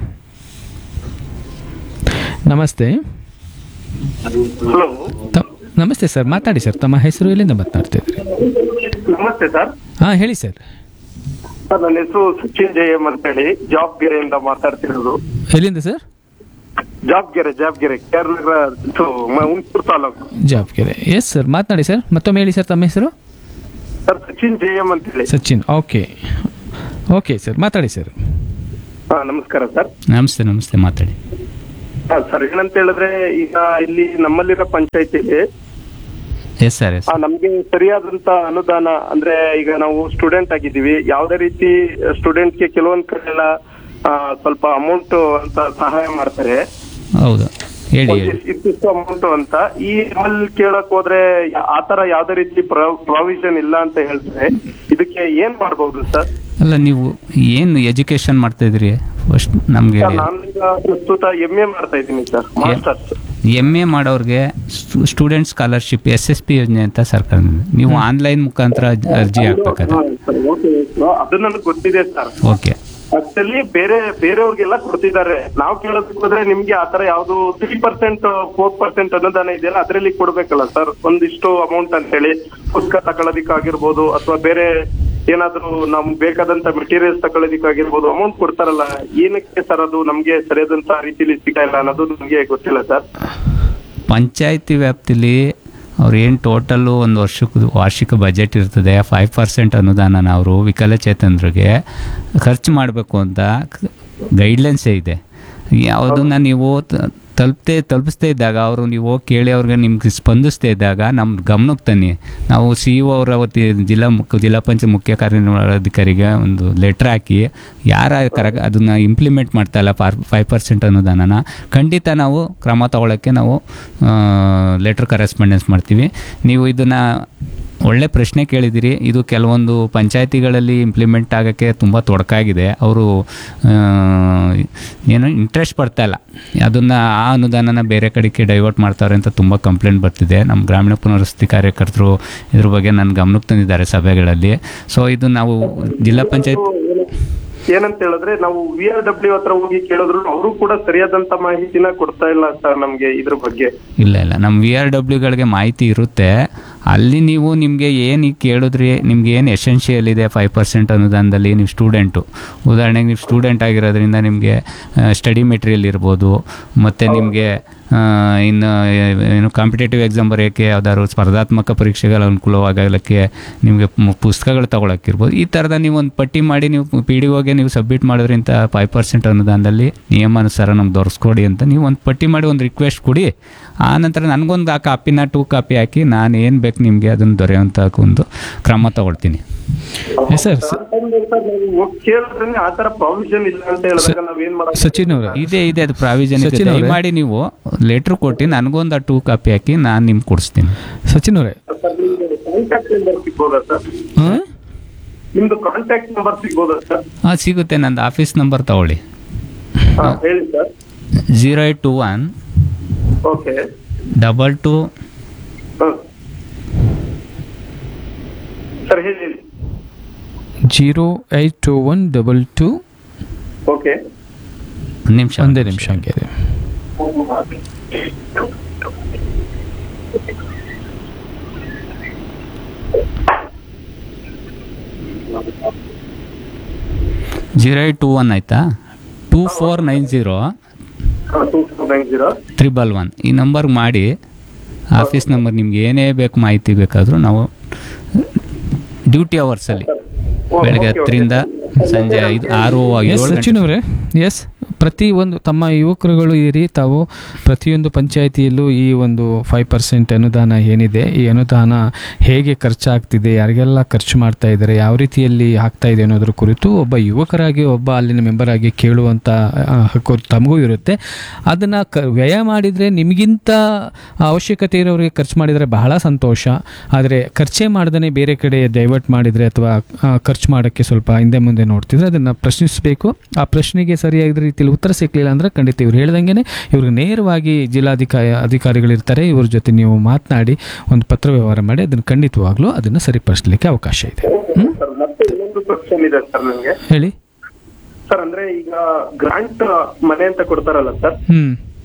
ನಮಸ್ತೆ ಹಲೋ ತ- ನಮಸ್ತೆ ಸರ್ ಮಾತಾಡಿ ಸರ್ ತಮ್ಮ ಹೆಸರು ಎಲ್ಲಿಂದ ಮಾತನಾಡ್ತಿದ್ರಿ ನಮಸ್ತೆ ಸರ್ ಹಾಂ ಹೇಳಿ ಸರ್ ಸರ್ ನನ್ನ ಹೆಸರು ಸಚಿನ್ ಜಯಮ್ ಅಂತ ಹೇಳಿ ಜಾಬ್ ಗೆರೆಯಿಂದ ಮಾತಾಡ್ತಿರೋದು ಎಲ್ಲಿಂದ sir job Jabgere Jabgere Kerala Hunsur taluk Jabgere yes sir ಮಾತನಾಡಿ ಸರ್ ಮತ್ತೊಮ್ಮೆ ಹೇಳಿ ಸರ್ ತಮ್ಮ ಹೆಸರು ಸರ್ ಸಚಿನ್ ಜಯಮ್ ಅಂತ ಹೇಳಿ ಸಚಿನ್ ಓಕೆ ಓಕೆ ಸರ್ ಮಾತಾಡಿ ಸರ್ ಹಾ ನಮಸ್ಕಾರ ಸರ್ ನಮಸ್ತೆ ನಮಸ್ತೆ ಮಾತಾಡಿ ಹಾ ಸರ್ ಏನಂತ ಹೇಳಿದ್ರೆ ಈಗ ಇಲ್ಲಿ ನಮ್ಮಲ್ಲಿರೋ ಪಂಚಾಯತಿಲಿ ಎಸ್ ಸರ್ ಎಸ್ ಆ, ನಮ್ಗೆ ಸರಿಯಾದಂತ ಅನುದಾನ ಅಂದ್ರೆ ಈಗ ನಾವು ಸ್ಟೂಡೆಂಟ್ ಆಗಿದ್ದೀವಿ ಯಾವ್ದೇ ರೀತಿ ಸ್ಟೂಡೆಂಟ್ಗೆ ಕೆಲವೊಂದ್ ಕಡೆ ಎಲ್ಲ ಆ, ಸ್ವಲ್ಪ ಅಮೌಂಟ್ ಅಂತ ಸಹಾಯ ಮಾಡ್ತಾರೆ ಹೌದು ಹೇಳಿ ಹೇಳಿ ಇಷ್ಟಿಷ್ಟು ಅಮೌಂಟ್ ಅಂತ ಈ ಅಲ್ಲಿ ಕೇಳಕ್ ಹೋದ್ರೆ ಯಾ- ಆತರ ಯಾವ್ದೇ ರೀತಿ ಪ್ರಾವಿಷನ್ ಇಲ್ಲ ಅಂತ ಹೇಳ್ತಾರೆ ಇದಕ್ಕೆ ಏನ್ ಮಾಡ್ಬೋದು ಸರ್ ಅಲ್ಲ ನೀವು ಏನು ಎಜುಕೇಶನ್ ಮಾಡ್ತಾ ಇದ್ರಿ ಫಸ್ಟ್ ನಮಗೆ ಹೇಳಿ ನಾನೀಗ ಪ್ರಸ್ತುತ ಎಂ ಎ ಮಾಡ್ತಾ ಇದ್ದೀನಿ ಸರ್ ಮಾಸ್ಟರ್ಸ್ ಎಮ್ ಎ ಮಾಡೋರಿಗೆ student scholarship S S P ಯೋಜನೆ ಅಂತ ಸರ್ಕಾರದಿಂದ ನೀವು ಆನ್ಲೈನ್ ಮುಖಾಂತರ ಅರ್ಜಿ- ಅರ್ಜಿ ಹಾಕ್ಬೇಕಾದ್ರೆ ಅದು ನನಗೆ ಗೊತ್ತಿದೆ ಸರ್ ಓಕೆ ಆಕ್ಚುಲಿ ಬೇರೆ ಬೇರೆಯವ್ರಿಗೆಲ್ಲ ಕೊಡ್ತಿದ್ದಾರೆ ನಾವು ಕೇಳೋದಕ್ಕೆ ಹೋದ್ರೆ ನಿಮ್ಗೆ ಆತರ ಯಾವ್ದು ತ್ರೀ ಪರ್ಸೆಂಟ್ ಫೋರ್ ಪರ್ಸೆಂಟ್ ಅನುದಾನ ಇದೆಯಲ್ಲ ಅದರಲ್ಲಿ ಕೊಡ್ಬೇಕಲ್ಲ ಸರ್ ಒಂದಿಷ್ಟು ಅಮೌಂಟ್ ಅಂತ ಹೇಳಿ ಪುಸ್ತಕ ತಗೊಳ್ಳೋದಿಕ್ಕಾಗಿರ್ಬೋದು ಅಥವಾ ಬೇರೆ ಏನಾದ್ರೂ ನಮ್ಗೆ ಬೇಕಾದಂತ ಮೆಟೀರಿಯಲ್ಸ್ ತಗೊಳ್ಳೋದಿಕ್ಕಾಗಿರ್ಬೋದು ಅಮೌಂಟ್ ಕೊಡ್ತಾರಲ್ಲ ಏನಕ್ಕೆ ಸರ್ ಅದು ನಮ್ಗೆ ಸರಿಯಾದಂತ ರೀತಿಲಿ ಸಿಗ್ತಾ ಇಲ್ಲ ಅನ್ನೋದು ನಮ್ಗೆ ಗೊತ್ತಿಲ್ಲ ಸರ್ ಪಂಚಾಯತಿ ವ್ಯಾಪ್ತಿಲಿ ಅವ್ರು ಏನು ಟೋಟಲ್ಲು ಒಂದು ವರ್ಷಕ್ಕೆ ವಾರ್ಷಿಕ ಬಜೆಟ್ ಇರ್ತದೆ ಫೈವ್ ಪರ್ಸೆಂಟ್ ಅನುದಾನನ ಅವರು ವಿಕಲಚೇತನರಿಗೆ ಖರ್ಚು ಮಾಡಬೇಕು ಅಂತ ಗೈಡ್ಲೈನ್ಸೇ ಇದೆ ಯಾವುದನ್ನ ನೀವು ತ- ತಲುಪದೆ ತಲುಪಿಸ್ದೇ ಇದ್ದಾಗ ಅವರು ನೀವು ಹೋಗಿ ಕೇಳಿ ಅವ್ರಿಗೆ ನಿಮ್ಗೆ ಸ್ಪಂದಿಸ್ದೇ ಇದ್ದಾಗ ನಮ್ಮ ಗಮನಕ್ಕೆ ತನ್ನಿ ನಾವು ಸಿ ಇ ಅವರ ವತಿ ಜಿಲ್ಲಾ ಮುಖ್ಯ ಜಿಲ್ಲಾ ಪಂಚಾಯತ್ ಮುಖ್ಯ ಕಾರ್ಯನಿರ್ವಹಣಾಧಿಕಾರಿಗೆ ಒಂದು ಲೆಟ್ರ್ ಹಾಕಿ ಯಾರ ಕರ ಅದನ್ನು ಇಂಪ್ಲಿಮೆಂಟ್ ಮಾಡ್ತಾ ಇಲ್ಲ ಫಾರ್ ಫೈವ್ ಪರ್ಸೆಂಟ್ ಅನುದಾನನ ಖಂಡಿತ ನಾವು ಕ್ರಮ ತಗೊಳ್ಳೋಕ್ಕೆ ನಾವು ಲೆಟ್ರ್ ಕರೆಸ್ಪಾಂಡೆನ್ಸ್ ಮಾಡ್ತೀವಿ ನೀವು ಇದನ್ನು ಒಳ್ಳೆ ಪ್ರಶ್ನೆ ಕೇಳಿದಿರಿ ಇದು ಕೆಲವೊಂದು ಪಂಚಾಯತಿಗಳಲ್ಲಿ ಇಂಪ್ಲಿಮೆಂಟ್ ಆಗೋಕ್ಕೆ ತುಂಬ ತೊಡಕಾಗಿದೆ ಅವರು ಏನು ಇಂಟ್ರೆಸ್ಟ್ ಪಡ್ತಾ ಇಲ್ಲ ಅದನ್ನು ಆ ಅನುದಾನನ ಬೇರೆ ಕಡೆಗೆ ಡೈವರ್ಟ್ ಮಾಡ್ತಾರೆ ಅಂತ ತುಂಬ ಕಂಪ್ಲೇಂಟ್ ಬರ್ತಿದೆ ನಮ್ಮ ಗ್ರಾಮೀಣ ಪುನರ್ವಸತಿ ಕಾರ್ಯಕರ್ತರು ಇದ್ರ ಬಗ್ಗೆ ನನ್ನ ಗಮನಕ್ಕೆ ತಂದಿದ್ದಾರೆ ಸಭೆಗಳಲ್ಲಿ ಸೊ ಇದು ನಾವು ಜಿಲ್ಲಾ ಪಂಚಾಯತ್ ಏನಂತ ಹೇಳಿದ್ರೆ ನಾವು ವಿ ಆರ್ ಡಬ್ಲ್ಯೂ ಹತ್ರ ಹೋಗಿ ಕೇಳಿದ್ರು ಅವರು ಕೂಡ ಸರಿಯಾದಂತ ಮಾಹಿತಿನ ಕೊಡ್ತಾ ಇಲ್ಲ ಸರ್ ನಮ್ಗೆ ಇದ್ರ ಬಗ್ಗೆ ಇಲ್ಲ ಇಲ್ಲ ನಮ್ಮ ವಿ ಆರ್ ಡಬ್ಲ್ಯೂಗಳಿಗೆ ಮಾಹಿತಿ ಇರುತ್ತೆ ಅಲ್ಲಿ ನೀವು ನಿಮಗೆ ಏನು ಈಗ ಕೇಳಿದ್ರಿ ನಿಮ್ಗೆ ಏನು ಎಸೆನ್ಷಿಯಲ್ ಇದೆ ಫೈವ್ ಪರ್ಸೆಂಟ್ ಅನುದಾನದಲ್ಲಿ ನೀವು ಸ್ಟೂಡೆಂಟು ಉದಾಹರಣೆಗೆ ನೀವು ಸ್ಟೂಡೆಂಟ್ ಆಗಿರೋದ್ರಿಂದ ನಿಮಗೆ ಸ್ಟಡಿ ಮೆಟೀರಿಯಲ್ ಇರ್ಬೋದು ಮತ್ತು ನಿಮಗೆ ಇನ್ನು ಏನು ಕಾಂಪಿಟೇಟಿವ್ ಎಕ್ಸಾಮ್ ಬರೆಯೋಕ್ಕೆ ಯಾವ್ದಾದ್ರು ಸ್ಪರ್ಧಾತ್ಮಕ ಪರೀಕ್ಷೆಗಳ ಅನುಕೂಲವಾಗಲಿಕ್ಕೆ ನಿಮಗೆ ಮ್- ಪುಸ್ತಕಗಳು ತಗೊಳಕ್ಕಿರ್ಬೋದು ಈ ಥರದ ನೀವು ಒಂದು ಪಟ್ಟಿ ಮಾಡಿ ನೀವು ಪಿ ಡಿ ಒಗೆ ನೀವು ಸಬ್ಮಿಟ್ ಮಾಡೋದ್ರಿಂದ ಫೈವ್ ಪರ್ಸೆಂಟ್ ಅನುದಾನದಲ್ಲಿ ನಿಯಮಾನುಸಾರ ನಮ್ಗೆ ದೊರಸ್ಕೊಡಿ ಅಂತ ನೀವು ಒಂದು ಪಟ್ಟಿ ಮಾಡಿ ಒಂದು ರಿಕ್ವೆಸ್ಟ್ ಕೊಡಿ ಆ ನಂತರ ನನಗೊಂದು ಆ ಕಾಪಿನ ಟೂ ಕಾಪಿ ಹಾಕಿ ನಾನು ಏನು ಬೇಕು ನಿಮಗೆ ಅದನ್ನು ದೊರೆಯುವಂಥ ಒಂದು ಕ್ರಮ ತಗೊಳ್ತೀನಿ ಎಸ್ ಸರ್ ಸ- ಕೇಳಿದ್ರೆ ಆತರ ಪ್ರಾವಿಷನ್ ಇಲ್ಲ ಅಂತ ಹೇಳಿದಾಗ ನಾವೇನ್ ಮಾಡೋದು ಸಚಿನ್ ಅವರ ಇದೇ ಇದೆ ಅದು ಪ್ರಾವಿಷನ್ ಇದೆ ಸಚಿನ್ ಅವ್ರೆ. ದಯಮಾಡಿ ನೀವು ಲೆಟ್ರ್ ಕೊಟ್ಟು ನನಗೊಂದು ಆ ಟೂ ಕಾಪಿ ಹಾಕಿ ನಾನು ನಿಮ್ಗೆ ಕೊಡಿಸ್ತೀನಿ ಸಚಿನ್ ಅವರೇ ಕಾಂಟ್ಯಾಕ್ಟ್ ನಂಬರ್ ಸಿಗ್ಬೋದಾ ಸರ್ ಹಾಂ ನಿಮ್ದು ಕಾಂಟ್ಯಾಕ್ಟ್ ನಂಬರ್ ಸಿಗ್ಬೋದಾ ಸರ್ ಹಾಂ ಸಿಗುತ್ತೆ ನಂದು ಆಫೀಸ್ ನಂಬರ್ ತಗೊಳ್ಳಿ ಹಾ ಹೇಳಿ sir zero eight two one okay double two sir ಹೇಳಿ ಹೇಳಿ zero eight two one double two okay ಒಂದು ನಿಮಿಷ ಒಂದೇ ನಿಮಿಷ ಹಂಗೆ ಇದೆ ಜೀರೋ ಏಟ್ ಟು ಒನ್ ಆಯಿತಾ two four nine zero two four nine zero triple one ಈ ನಂಬರ್ಗೆ ಮಾಡಿ ಆಫೀಸ್ ನಂಬರ್ ನಿಮ್ಗೆ ಏನೇ ಬೇಕು ಮಾಹಿತಿ ಬೇಕಾದರೂ ನಾವು ಡ್ಯೂಟಿ ಅವರ್ಸಲ್ಲಿ ಬೆಳಗ್ಗೆ ಹತ್ತರಿಂದ ಸಂಜೆ ಐದು ಆರು ಎಸ್ ಏಳು ಗಂಟೆ ಸಚಿನ್ ಅವರೇ ಎಸ್ ಪ್ರತಿ ಒಂದು ತಮ್ಮ ಯುವಕರುಗಳು ಇರಿ ತಾವು ಪ್ರತಿಯೊಂದು ಪಂಚಾಯಿತಿಯಲ್ಲೂ ಈ ಒಂದು ಫೈವ್ ಪರ್ಸೆಂಟ್ ಅನುದಾನ ಏನಿದೆ ಈ ಅನುದಾನ ಹೇಗೆ ಖರ್ಚಾಗ್ತಿದೆ ಯಾರಿಗೆಲ್ಲ ಖರ್ಚು ಮಾಡ್ತಾ ಇದ್ದಾರೆ ಯಾವ ರೀತಿಯಲ್ಲಿ ಆಗ್ತಾ ಇದೆ ಅನ್ನೋದ್ರ ಕುರಿತು ಒಬ್ಬ ಯುವಕರಾಗಿ ಒಬ್ಬ ಅಲ್ಲಿನ ಮೆಂಬರ್ ಆಗಿ ಕೇಳುವಂಥ ಆ, ಹಕ್ಕು ತಮಗೂ ಇರುತ್ತೆ ಅದನ್ನು ಕ ವ್ಯಯ ಮಾಡಿದರೆ ನಿಮಗಿಂತ ಅವಶ್ಯಕತೆ ಇರೋರಿಗೆ ಖರ್ಚು ಮಾಡಿದರೆ ಬಹಳ ಸಂತೋಷ ಆದರೆ ಖರ್ಚೇ ಮಾಡ್ದೇ ಬೇರೆ ಕಡೆ ಡೈವರ್ಟ್ ಮಾಡಿದರೆ ಅಥವಾ ಖರ್ಚು ಮಾಡೋಕ್ಕೆ ಸ್ವಲ್ಪ ಹಿಂದೆ ಮುಂದೆ ನೋಡ್ತಿದ್ರೆ ಅದನ್ನು ಪ್ರಶ್ನಿಸಬೇಕು ಆ ಪ್ರಶ್ನೆಗೆ ಸರಿಯಾದ ರೀತಿಯಲ್ಲಿ ಉತ್ತರ ಸಿಕ್ಕಲಿಲ್ಲ ಅಂದರೆ ಖಂಡಿತ ಇವ್ರು ಹೇಳ್ದಂಗೆ ಇವ್ರಿಗೆ ನೇರವಾಗಿ ಜಿಲ್ಲಾಧಿಕಾರಿ ಅಧಿಕಾರಿಗಳಿರ್ತಾರೆ ಇವ್ರ ಜೊತೆ ನೀವು ಮಾತನಾಡಿ ಒಂದು ಪತ್ರ ವ್ಯವಹಾರ ಮಾಡಿ ಅದನ್ನು ಖಂಡಿತವಾಗ್ಲೂ ಅದನ್ನು ಸರಿಪಡಿಸಲಿಕ್ಕೆ ಅವಕಾಶ ಇದೆ ಹ್ಮ್? ಸರ್ ಮತ್ತೆ ಇನ್ನೊಂದು ಕ್ವಶನ್ ಇದೆ ಸರ್ ನನಗೆ ಹೇಳಿ ಸರ್ ಅಂದ್ರೆ ಈಗ ಗ್ರಾಂಟ್ ಮನೆ ಅಂತ ಕೊಡ್ತಾರಲ್ಲ ಸರ್ ಹ್ಮ್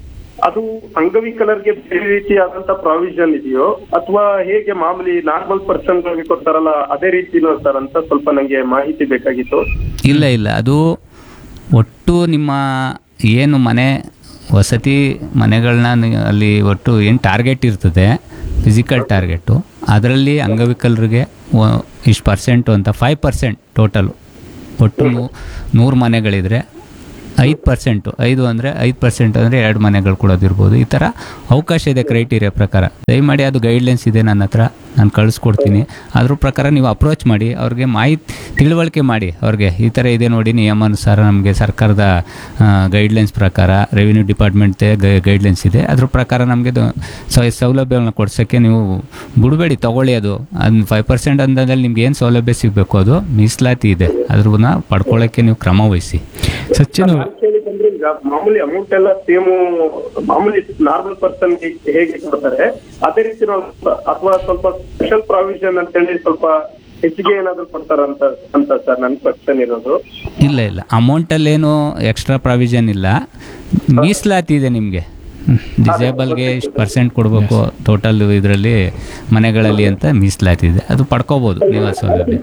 ಅದು ಅಂಗವಿಕಲರಿಗೆ ಬೇರೆ ರೀತಿಯಾದಂತ ಪ್ರಾವಿಷನ್ ಇದೆಯೋ ಅಥವಾ ಹೇಗೆ ಮಾಮೂಲಿ ನಾರ್ಮಲ್ ಪರ್ಸನ್ ಗಳಿಗೆ ಕೊಡ್ತಾರಲ್ಲ ಅದೇ ರೀತಿನೋ ಸರ್ ಅಂತ ಸ್ವಲ್ಪ ನಂಗೆ ಮಾಹಿತಿ ಬೇಕಾಗಿತ್ತು ಇಲ್ಲ ಇಲ್ಲ ಅದು ಒಟ್ಟು ನಿಮ್ಮ ಏನು ಮನೆ ವಸತಿ ಮನೆಗಳನ್ನ ನಿ- ಅಲ್ಲಿ ಒಟ್ಟು ಏನು ಟಾರ್ಗೆಟ್ ಇರ್ತದೆ ಫಿಸಿಕಲ್ ಟಾರ್ಗೆಟು ಅದರಲ್ಲಿ ಅಂಗವಿಕಲರಿಗೆ ಇಷ್ಟು ಪರ್ಸೆಂಟು ಅಂತ ಫೈವ್ ಪರ್ಸೆಂಟ್ ಟೋಟಲು ಒಟ್ಟು ನೂ- ನೂರು ಮನೆಗಳಿದ್ರೆ ಐದು ಪರ್ಸೆಂಟು ಐದು ಅಂದರೆ ಐದು ಪರ್ಸೆಂಟ್ ಅಂದರೆ ಎರಡು ಮನೆಗಳು ಕೊಡೋದಿರ್ಬೋದು ಈ ಥರ ಅವಕಾಶ ಇದೆ ಕ್ರೈಟೀರಿಯಾ ಪ್ರಕಾರ ದಯಮಾಡಿ ಅದು ಗೈಡ್ಲೈನ್ಸ್ ಇದೆ ನನ್ನ ಹತ್ರ ನಾನು ಕಳಿಸ್ಕೊಡ್ತೀನಿ ಅದ್ರ ಪ್ರಕಾರ ನೀವು ಅಪ್ರೋಚ್ ಮಾಡಿ ಅವ್ರಿಗೆ ಮಾಹಿತಿ ತಿಳುವಳಿಕೆ ಮಾಡಿ ಅವ್ರಿಗೆ ಈ ಥರ ಇದೆ ನೋಡಿ ನಿಯಮಾನುಸಾರ ನಮಗೆ ಸರ್ಕಾರದ ಗೈಡ್ಲೈನ್ಸ್ ಪ್ರಕಾರ ರೆವಿನ್ಯೂ ಡಿಪಾರ್ಟ್ಮೆಂಟ್ ಗೈಡ್ಲೈನ್ಸ್ ಇದೆ ಅದ್ರ ಪ್ರಕಾರ ನಮಗೆ ಸೌಲಭ್ಯಗಳನ್ನ ಕೊಡ್ಸೋಕ್ಕೆ ನೀವು ಬಿಡಬೇಡಿ ತಗೊಳ್ಳಿ ಅದು ಅದು ಫೈವ್ ಪರ್ಸೆಂಟ್ ಅಂದಲ್ಲಿ ನಿಮ್ಗೆ ಏನು ಸೌಲಭ್ಯ ಸಿಗಬೇಕು ಅದು ಮೀಸಲಾತಿ ಇದೆ ಅದ್ರನ್ನ ಪಡ್ಕೊಳ್ಳೋಕ್ಕೆ ನೀವು ಕ್ರಮ ವಹಿಸಿ ಸಚಿನ್ ಅವ್ರೆ, ನಾನ್ ಕೇಳಿದಂದ್ರೆ ಈಗ ಮಾಮೂಲಿ ಅಮೌಂಟ್ ಎಲ್ಲ ಸೇಮ್ ಮಾಮೂಲಿ ನಾರ್ಮಲ್ ಪರ್ಸನ್ ಹೇಗೆ ಕೊಡ್ತಾರೆ ಅದೇ ರೀತಿ ನಾವು ಅಥವಾ ಸ್ವಲ್ಪ ಸ್ಪೆಷಲ್ ಪ್ರಾವಿಷನ್ ಅಂತ ಹೇಳಿ ಸ್ವಲ್ಪ ಹೆಚ್ಚಿಗೆ ಏನಾದ್ರು ಕೊಡ್ತಾರಂತ ಅಂತ ಸರ್ ನನ್ ಕ್ವಶನ್ ಇರೋದು ಇಲ್ಲ ಇಲ್ಲ ಅಮೌಂಟಲ್ಲೇನು ಎಕ್ಸ್ಟ್ರಾ ಪ್ರಾವಿಷನ್ ಇಲ್ಲ ಮೀಸಲಾತಿ ಇದೆ ನಿಮಗೆ ಡಿಸೇಬಲ್ಗೆ ಇಷ್ಟು ಪರ್ಸೆಂಟ್ ಕೊಡಬೇಕು ಟೋಟಲ್ ಇದರಲ್ಲಿ ಮನೆಗಳಲ್ಲಿ ಅಂತ ಮೀಸಲಾತಿ ಇದೆ ಅದು ಪಡ್ಕೋಬೋದು ನೀವು ಆ ಸೌಲಭ್ಯ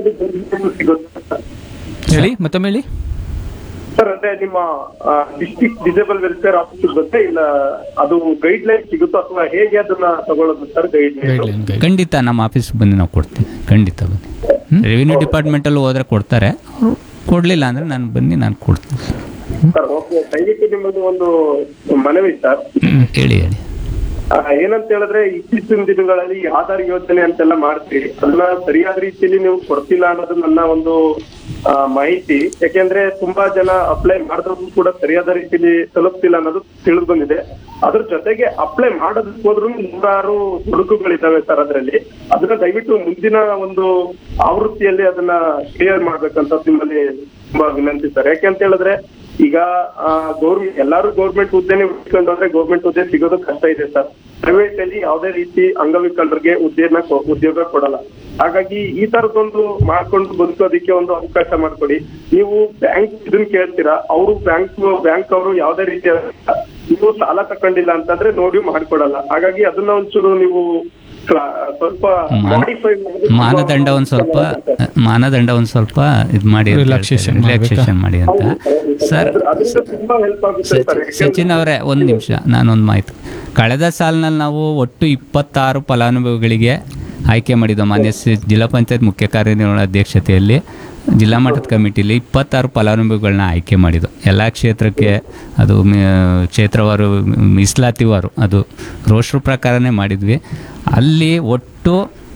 ಹೇಳಿ ಮತ್ತೊಮ್ಮೆ ಹೇಳಿ ಸರ್ ಅಂದ್ರೆ ನಿಮ್ಮ ಡಿಸ್ಟ್ರಿಕ್ಟ್ ಡಿಸೇಬಲ್ ವೆಲ್ಫೇರ್ ಆಫೀಸ್ ಗೊತ್ತೇ ಇಲ್ಲ ಅದು ಗೈಡ್ ಲೈನ್ ಸಿಗುತ್ತೋ ಅಥವಾ ಹೇಗೆ ಅದನ್ನ ತಗೊಳ್ಳೋದು sir guideline guideline guide ಖಂಡಿತ ನಮ್ಮ ಆಫೀಸ್ಗೆ ಬಂದು ನಾವು ಕೊಡ್ತೀವಿ ಖಂಡಿತ ಬನ್ನಿ ರೆವಿನ್ಯೂ ಡಿಪಾರ್ಟ್ಮೆಂಟಲ್ಲಿ ಹೋದ್ರೆ ಕೊಡ್ತಾರೆ ಅವರು ಕೊಡಲಿಲ್ಲ ಅಂದರೆ ನಾನು ಬನ್ನಿ ನಾನು ಕೊಡ್ತೀನಿ ಸರ್ ಓಕೆ ದಯವಿಟ್ಟು ನಿಮ್ಮದು ಒಂದು ಮನವಿ ಸರ್ ಹೇಳಿ ಹೇಳಿ ಆ, ಏನಂತ ಹೇಳಿದ್ರೆ ಇತ್ತೀಚಿನ ದಿನಗಳಲ್ಲಿ ಈ ಆಧಾರ್ ಯೋಜನೆ ಅಂತೆಲ್ಲ ಮಾಡ್ತೀರಿ ಅದನ್ನ ಸರಿಯಾದ ರೀತಿಯಲ್ಲಿ ನೀವು ಕೊಡ್ತಿಲ್ಲ ಅನ್ನೋದು ನನ್ನ ಒಂದು ಆ, ಮಾಹಿತಿ ಯಾಕೆಂದ್ರೆ ತುಂಬಾ ಜನ ಅಪ್ಲೈ ಮಾಡಿದ್ರು ಕೂಡ ಸರಿಯಾದ ರೀತಿಯಲ್ಲಿ ತಲುಪ್ತಿಲ್ಲ ಅನ್ನೋದು ತಿಳಿದು ಬಂದಿದೆ ಅದ್ರ ಜೊತೆಗೆ ಅಪ್ಲೈ ಮಾಡೋದಕ್ಕೆ ಹೋದ್ರು ನೂರಾರು ಹುಡುಕುಗಳಿದ್ದಾವೆ ಸರ್ ಅದರಲ್ಲಿ ಅದನ್ನ ದಯವಿಟ್ಟು ಮುಂದಿನ ಒಂದು ಆವೃತ್ತಿಯಲ್ಲಿ ಅದನ್ನ ಕ್ಲಿಯರ್ ಮಾಡ್ಬೇಕಂತ ನಿಮ್ಮಲ್ಲಿ ತುಂಬಾ ವಿನಂತಿ ಸರ್ ಯಾಕೆ ಅಂತ ಹೇಳಿದ್ರೆ ಈಗ ಗೌರ್ಮೆಂಟ್ ಎಲ್ಲಾರು ಗೌರ್ಮೆಂಟ್ ಹುದ್ದೆನೆ ಹುಡ್ಕೊಂಡು ಹೋದ್ರೆ ಗೌರ್ಮೆಂಟ್ ಹುದ್ದೆ ಸಿಗೋದು ಕಷ್ಟ ಇದೆ ಸರ್ ಪ್ರೈವೇಟ್ ಅಲ್ಲಿ ಯಾವುದೇ ರೀತಿ ಅಂಗವಿಕಲರಿಗೆ ಹುದ್ದೆನ ಕೊ- ಉದ್ಯೋಗ ಕೊಡಲ್ಲ ಹಾಗಾಗಿ ಈ ತರದೊಂದು ಮಾಡ್ಕೊಂಡು ಬದುಕೋದಿಕ್ಕೆ ಒಂದು ಅವಕಾಶ ಮಾಡ್ಕೊಡಿ ನೀವು ಬ್ಯಾಂಕ್ ಇದನ್ನ ಕೇಳ್ತೀರಾ ಅವರು ಬ್ಯಾಂಕ್ ಬ್ಯಾಂಕ್ ಅವರು ಯಾವುದೇ ರೀತಿಯ ನೀವು ಸಾಲ ತಕೊಂಡಿಲ್ಲ ಅಂತಂದ್ರೆ ನೋಡಿ ಮಾಡ್ಕೊಡಲ್ಲ ಹಾಗಾಗಿ ಅದನ್ನ ಒಂಚೂರು ನೀವು ಕ್ಲಾ- ಸ್ವಲ್ಪ ಮಾನ- ಮಾಡಿಫೈ ಮಾನದಂಡ ಒಂದು ಸ್ವಲ್ಪ ಮಾನದಂಡ ಒಂದು ಸ್ವಲ್ಪ ಇದು ಮಾಡಿ Relaxation ರಿಲ್ಯಾಕ್ಸೇಷನ್ ಮಾಡಿ ಅಂತ ಸರ್ ಅದರಿಂದ ತುಂಬಾ ಹೆಲ್ಪ್ ಆಗುತ್ತೆ ಸರ್ ಯಾಕೆಂದ್ರೆ- ಸಚಿನ್ ಅವರೇ ಒಂದು ನಿಮಿಷ ನಾನೊಂದು ಮಾಹಿತಿ ಕಳೆದ ಸಾಲಿನಲ್ಲಿ ನಾವು ಒಟ್ಟು ಇಪ್ಪತ್ತಾರು ಫಲಾನುಭವಿಗಳಿಗೆ ಆಯ್ಕೆ ಮಾಡಿದ್ದು ಮಾನ್ಯ ಸಿ- ಜಿಲ್ಲಾ ಪಂಚಾಯತ್ ಮುಖ್ಯ ಕಾರ್ಯನಿರ್ವಹಣಾ ಅಧ್ಯಕ್ಷತೆಯಲ್ಲಿ ಜಿಲ್ಲಾ ಮಟ್ಟದ ಕಮಿಟಿಲಿ ಇಪ್ಪತ್ತಾರು ಫಲಾನುಭವಿಗಳನ್ನ ಆಯ್ಕೆ ಮಾಡಿದ್ದು ಎಲ್ಲ ಕ್ಷೇತ್ರಕ್ಕೆ ಅದು ಮಿ- ಕ್ಷೇತ್ರವಾರು ಮೀಸಲಾತಿವಾರು ಅದು ರೋಸ್ಟ್ರ್ ಪ್ರಕಾರನೇ ಮಾಡಿದ್ವಿ ಅಲ್ಲಿ ಒಟ್ಟು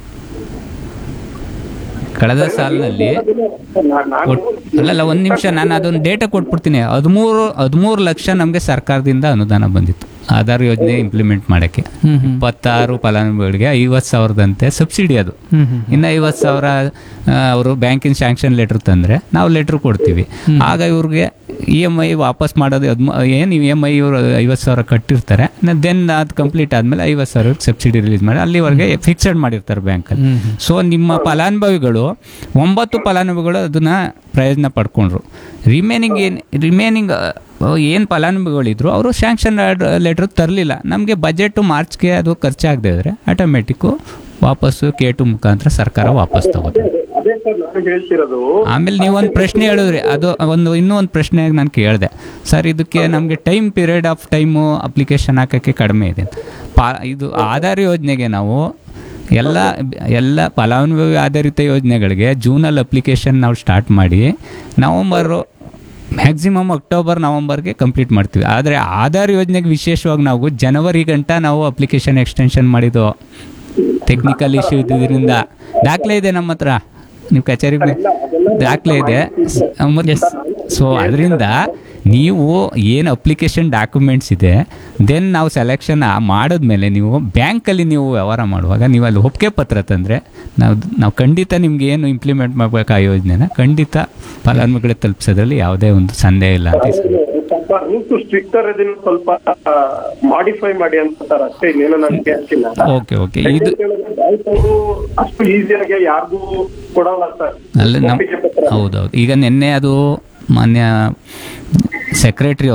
ಕಳೆದ ಸಾಲಿನಲ್ಲಿ ನಾ- ನಾನು ಒಟ್- ಅಲ್ಲಲ್ಲ ಒಂದು ನಿಮಿಷ ನಾನು ಅದೊಂದು ಡೇಟಾ ಕೊಟ್ಬಿಡ್ತೀನಿ ಹದಿಮೂರು ಹದಿಮೂರು ಲಕ್ಷ ನಮಗೆ ಸರ್ಕಾರದಿಂದ ಅನುದಾನ ಬಂದಿತ್ತು ಆಧಾರ್ ಯೋಜನೆ ಇಂಪ್ಲಿಮೆಂಟ್ ಮಾಡೋಕ್ಕೆ ಹ್ಮ್ ಹ್ಮ್ ಇಪ್ಪತ್ತಾರು ಫಲಾನುಭವಿಗಳಿಗೆ ಐವತ್ತು ಸಾವಿರದಂತೆ ಸಬ್ಸಿಡಿ ಅದು ಹ್ಮ್ ಹ್ಮ್ ಇನ್ನು ಐವತ್ತು ಸಾವಿರ ಅವರು ಬ್ಯಾಂಕಿನ ಸ್ಯಾಂಕ್ಷನ್ ಲೆಟ್ರ್ ತಂದರೆ ನಾವು ಲೆಟ್ರ್ ಕೊಡ್ತೀವಿ ಆಗ ಇವ್ರಿಗೆ ಇ ಎಮ್ ಐ ವಾಪಸ್ ಮಾಡೋದು ಹದ್ಮ ಏನು ಇ ಎಮ್ ಐ ಇವರು ಐವತ್ತು ಸಾವಿರ ಕಟ್ಟಿರ್ತಾರೆ ದೆನ್ ಅದು ಕಂಪ್ಲೀಟ್ ಆದಮೇಲೆ ಐವತ್ತು ಸಾವಿರ ಸಬ್ಸಿಡಿ ರಿಲೀಸ್ ಮಾಡಿ ಅಲ್ಲಿವರೆಗೆ ಫಿಕ್ಸೆಡ್ ಮಾಡಿರ್ತಾರೆ ಬ್ಯಾಂಕಲ್ಲಿ ಹ್ಮ್ ಹ್ಮ್. ಸೊ ನಿಮ್ಮ ಫಲಾನುಭವಿಗಳು ಒಂಬತ್ತು ಫಲಾನುಭವಿಗಳು ಅದನ್ನು ಪ್ರಯೋಜನ ಪಡ್ಕೊಂಡ್ರು ರಿಮೇನಿಂಗ್ ಏನು ರಿಮೇನಿಂಗ್ ಏನು ಫಲಾನುಭವಿಗಳಿದ್ರು ಅವರು ಸ್ಯಾಂಕ್ಷನ್ ಲೆಟ್ರ್ ತರಲಿಲ್ಲ ನಮಗೆ ಬಜೆಟು ಮಾರ್ಚ್ಗೆ ಅದು ಖರ್ಚಾಗದೆ ಇದ್ರೆ ಆಟೋಮೆಟಿಕ್ಕು ವಾಪಸ್ಸು ಕೇಟು ಮುಖಾಂತರ ಸರ್ಕಾರ ವಾಪಸ್ ತಗೋತಾರೆ ಅದೇ ಸರ್ ನಾನು ಹೇಳ್ತಿರೋದು ಆಮೇಲೆ ನೀವು ಒಂದು ಪ್ರಶ್ನೆ ಹೇಳಿದ್ರಿ ಅದು ಒಂದು ಇನ್ನೂ ಒಂದು ಪ್ರಶ್ನೆ ನಾನು ಕೇಳಿದೆ ಸರ್ ಇದಕ್ಕೆ ನಮಗೆ time period of time application ಹಾಕೋಕ್ಕೆ ಕಡಿಮೆ ಇದೆ ಅಂತ. ಪಾ ಇದು ಆಧಾರ್ ಯೋಜನೆಗೆ ನಾವು ಎಲ್ಲ ಎಲ್ಲ ಫಲಾನುಭವಿ ಆಧಾರಿತ ಯೋಜನೆಗಳಿಗೆ ಜೂನಲ್ಲಿ ಅಪ್ಲಿಕೇಶನ್ ನಾವು ಸ್ಟಾರ್ಟ್ ಮಾಡಿ ನವಂಬರು ಮ್ಯಾಕ್ಸಿಮಮ್ ಅಕ್ಟೋಬರ್ ನವಂಬರ್ಗೆ ಕಂಪ್ಲೀಟ್ ಮಾಡ್ತೀವಿ ಆದರೆ ಆಧಾರ್ ಯೋಜನೆಗೆ ವಿಶೇಷವಾಗಿ ನಾವು ಜನವರಿ ಗಂಟ ನಾವು ಅಪ್ಲಿಕೇಶನ್ ಎಕ್ಸ್ಟೆನ್ಷನ್ ಮಾಡಿದ್ದು ಟೆಕ್ನಿಕಲ್ ಇಶ್ಯೂ ಇದ್ದಿದ್ದರಿಂದ ದಾಖಲೆ ಇದೆ ನಮ್ಮ ಹತ್ರ ನೀವು ಕಚೇರಿಗೆ ದಾಖಲೆ ಇದೆ ಸೊ ಅದರಿಂದ ನೀವು ಏನು ಅಪ್ಲಿಕೇಶನ್ ಡಾಕ್ಯುಮೆಂಟ್ಸ್ ಇದೆ ದೆನ್ ನಾವು ಸೆಲೆಕ್ಷನ್ ಮಾಡಿದ್ಮೇಲೆ ನೀವು ಬ್ಯಾಂಕಲ್ಲಿ ನೀವು ವ್ಯವಹಾರ ಮಾಡುವಾಗ ನೀವು ಅಲ್ಲಿ ಒಪ್ಪಿಗೆ ಪತ್ರ ತಂದರೆ ನಾವು ನಾವು ಖಂಡಿತ ನಿಮ್ಗೆ ಏನು ಇಂಪ್ಲಿಮೆಂಟ್ ಮಾಡಬೇಕು ಆ ಯೋಜನೆನ ಖಂಡಿತ ಫಲಾನುಭವಿಗಳಿಗೆ ತಲುಪಿಸೋದ್ರಲ್ಲಿ ಯಾವುದೇ ಒಂದು ಸಂದೇಹ ಇಲ್ಲ ಅಂತ ಹೇಳಿ. ಸ್ವಲ್ಪ ರೂಲ್ಸ್ ಸ್ಟ್ರಿಕ್ಟರ್ ಇದನ್ನ ಸ್ವಲ್ಪ ಮಾಡಿಫೈ ಮಾಡಿ ಅಂತ ಸರ್ ಅಷ್ಟೇ ಇನ್ನೇನು ನಾನು ಕೇಳ್ತಿಲ್ಲ ಓಕೆ ಓಕೆ ಇದು ಬ್ಯಾಂಕ್ ಅವರು ಅಷ್ಟು ಈಸಿಯಾಗಿ ಯಾರಿಗೂ ಕೊಡಲ್ಲ ಸರ್ ಅಲ್ಲ ನಮ್ಮ ಒಪ್ಪಿಗೆ ಪತ್ರ. ಹೌದೌದು ಈಗ ನಿನ್ನೆ ಅದು ಮಾನ್ಯ ಸೆಕ್ರೆಟ್ರಿ ಅವರು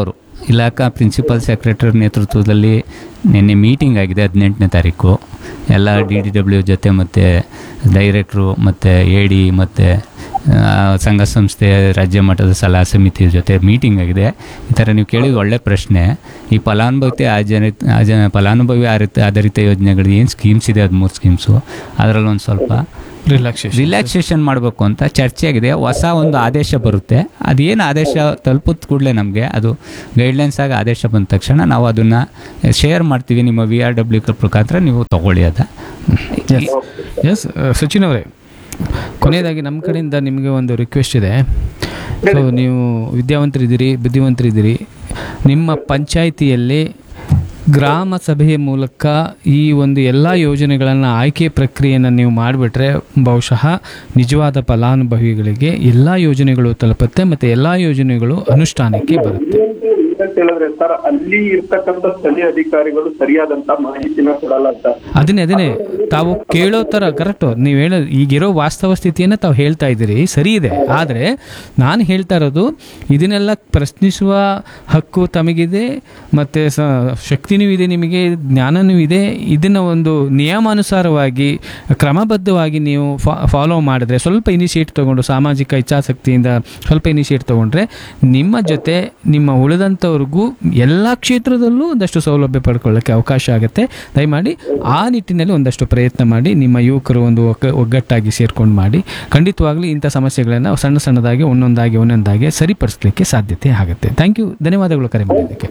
ಇಲಾಖಾ ಪ್ರಿನ್ಸಿಪಲ್ ಸೆಕ್ರೆಟರಿ ನೇತೃತ್ವದಲ್ಲಿ ನಿನ್ನೆ ಮೀಟಿಂಗ್ ಆಗಿದೆ ಹದಿನೆಂಟನೇ ತಾರೀಕು ಎಲ್ಲ ಡಿ ಡಿ ಡಬ್ಲ್ಯೂ ಜೊತೆ ಮತ್ತು ಡೈರೆಕ್ಟ್ರು ಮತ್ತು ಎ ಡಿ ಮತ್ತು ಸಂಘ ಸಂಸ್ಥೆ ರಾಜ್ಯ ಮಟ್ಟದ ಸಲಹಾ ಸಮಿತಿ ಜೊತೆ ಮೀಟಿಂಗ್ ಆಗಿದೆ ಈ ಥರ ನೀವು ಕೇಳಿದ ಒಳ್ಳೆ ಪ್ರಶ್ನೆ ಈ ಫಲಾನುಭವಿತೆ ಆಜರಿತ ಆಜ ಫಲಾನುಭವಿ ಆರಿತ ಆಧಾರಿತ ಯೋಜನೆಗಳು ಏನು ಸ್ಕೀಮ್ಸ್ ಇದೆ ಹದಿಮೂರು ಸ್ಕೀಮ್ಸು ಅದರಲ್ಲಿ ಒಂದು ಸ್ವಲ್ಪ ರಿಲ್ಯಾಕ್ಸೇಷನ್ ರಿಲ್ಯಾಕ್ಸೇಷನ್ ಮಾಡಬೇಕು ಅಂತ ಚರ್ಚೆ ಆಗಿದೆ ಹೊಸ ಒಂದು ಆದೇಶ ಬರುತ್ತೆ ಅದೇನು ಆದೇಶ ತಲುಪಿದ ಕೂಡಲೇ ನಮಗೆ ಅದು ಗೈಡ್ಲೈನ್ಸ್ ಆಗಿ ಆದೇಶ ಬಂದ ತಕ್ಷಣ ನಾವು ಅದನ್ನು ಶೇರ್ ಮಾಡ್ತೀವಿ ನಿಮ್ಮ ವಿ ಆರ್ ಡಬ್ಲ್ಯೂ ಮುಖಾಂತರ ನೀವು ತಗೊಳ್ಳಿ ಅದ ಎಸ್ ಸಚಿನ್ ಅವರೇ ಕೊನೆಯದಾಗಿ ನಮ್ಮ ಕಡೆಯಿಂದ ನಿಮಗೆ ಒಂದು ರಿಕ್ವೆಸ್ಟ್ ಇದೆ ಸೊ ನೀವು ವಿದ್ಯಾವಂತರಿದ್ದೀರಿ ಬುದ್ಧಿವಂತರಿದ್ದೀರಿ ನಿಮ್ಮ ಪಂಚಾಯಿತಿಯಲ್ಲಿ ಗ್ರಾಮ ಸಭೆಯ ಮೂಲಕ ಈ ಒಂದು ಎಲ್ಲ ಯೋಜನೆಗಳನ್ನು ಆಯ್ಕೆ ಪ್ರಕ್ರಿಯೆಯನ್ನು ನೀವು ಮಾಡಿಬಿಟ್ರೆ ಬಹುಶಃ ನಿಜವಾದ ಫಲಾನುಭವಿಗಳಿಗೆ ಎಲ್ಲ ಯೋಜನೆಗಳು ತಲುಪುತ್ತೆ ಮತ್ತು ಎಲ್ಲ ಯೋಜನೆಗಳು ಅನುಷ್ಠಾನಕ್ಕೆ ಬರುತ್ತೆ ಅಂತ ಹೇಳಿದ್ರೆ ಸರ್ ಅಲ್ಲಿ ಇರ್ತಕ್ಕಂಥ ಸ್ಥಳೀಯ ಅಧಿಕಾರಿಗಳು ಸರಿಯಾದಂತ ಮಾಹಿತಿನ ಕೊಡಲ್ಲ ಸರ್ ಅದನ್ನೇ ಅದನ್ನೇ ತಾವು ಕೇಳೋ ಥರ ಕರೆಕ್ಟು ನೀವು ಹೇಳೋ ಈಗಿರೋ ವಾಸ್ತವ ಸ್ಥಿತಿಯನ್ನು ತಾವು ಹೇಳ್ತಾ ಇದ್ದೀರಿ ಸರಿ ಇದೆ ಆದರೆ ನಾನು ಹೇಳ್ತಾ ಇರೋದು ಇದನ್ನೆಲ್ಲ ಪ್ರಶ್ನಿಸುವ ಹಕ್ಕು ತಮಗಿದೆ ಮತ್ತು ಸ ಶಕ್ತಿನೂ ಇದೆ ನಿಮಗೆ ಜ್ಞಾನನೂ ಇದೆ ಇದನ್ನು ಒಂದು ನಿಯಮಾನುಸಾರವಾಗಿ ಕ್ರಮಬದ್ಧವಾಗಿ ನೀವು ಫಾಲೋ ಮಾಡಿದ್ರೆ ಸ್ವಲ್ಪ ಇನಿಷಿಯೇಟ್ ತೊಗೊಂಡು ಸಾಮಾಜಿಕ ಇಚ್ಛಾಸಕ್ತಿಯಿಂದ ಸ್ವಲ್ಪ ಇನಿಷಿಯೇಟ್ ತೊಗೊಂಡ್ರೆ ನಿಮ್ಮ ಜೊತೆ ನಿಮ್ಮ ಉಳಿದಂಥವ್ರಿಗೂ ಎಲ್ಲ ಕ್ಷೇತ್ರದಲ್ಲೂ ಒಂದಷ್ಟು ಸೌಲಭ್ಯ ಪಡ್ಕೊಳ್ಳೋಕ್ಕೆ ಅವಕಾಶ ಆಗುತ್ತೆ ದಯಮಾಡಿ ಆ ನಿಟ್ಟಿನಲ್ಲಿ ಒಂದಷ್ಟು ಪ್ರಯತ್ನ ಮಾಡಿ ನಿಮ್ಮ ಯುವಕರು ಒಂದು ಒಗ್ಗ ಒಗ್ಗಟ್ಟಾಗಿ ಸೇರ್ಕೊಂಡು ಮಾಡಿ ಖಂಡಿತವಾಗ್ಲೂ ಇಂಥ ಸಮಸ್ಯೆಗಳನ್ನು ಸಣ್ಣ ಸಣ್ಣದಾಗಿ ಒಂದೊಂದಾಗಿ ಒಂದೊಂದಾಗಿ ಸರಿಪಡಿಸಲಿಕ್ಕೆ ಸಾಧ್ಯತೆ ಆಗುತ್ತೆ ಥ್ಯಾಂಕ್ ಯು ಧನ್ಯವಾದಗಳು ಕರೆ ಮಾಡಿದ್ದಕ್ಕೆ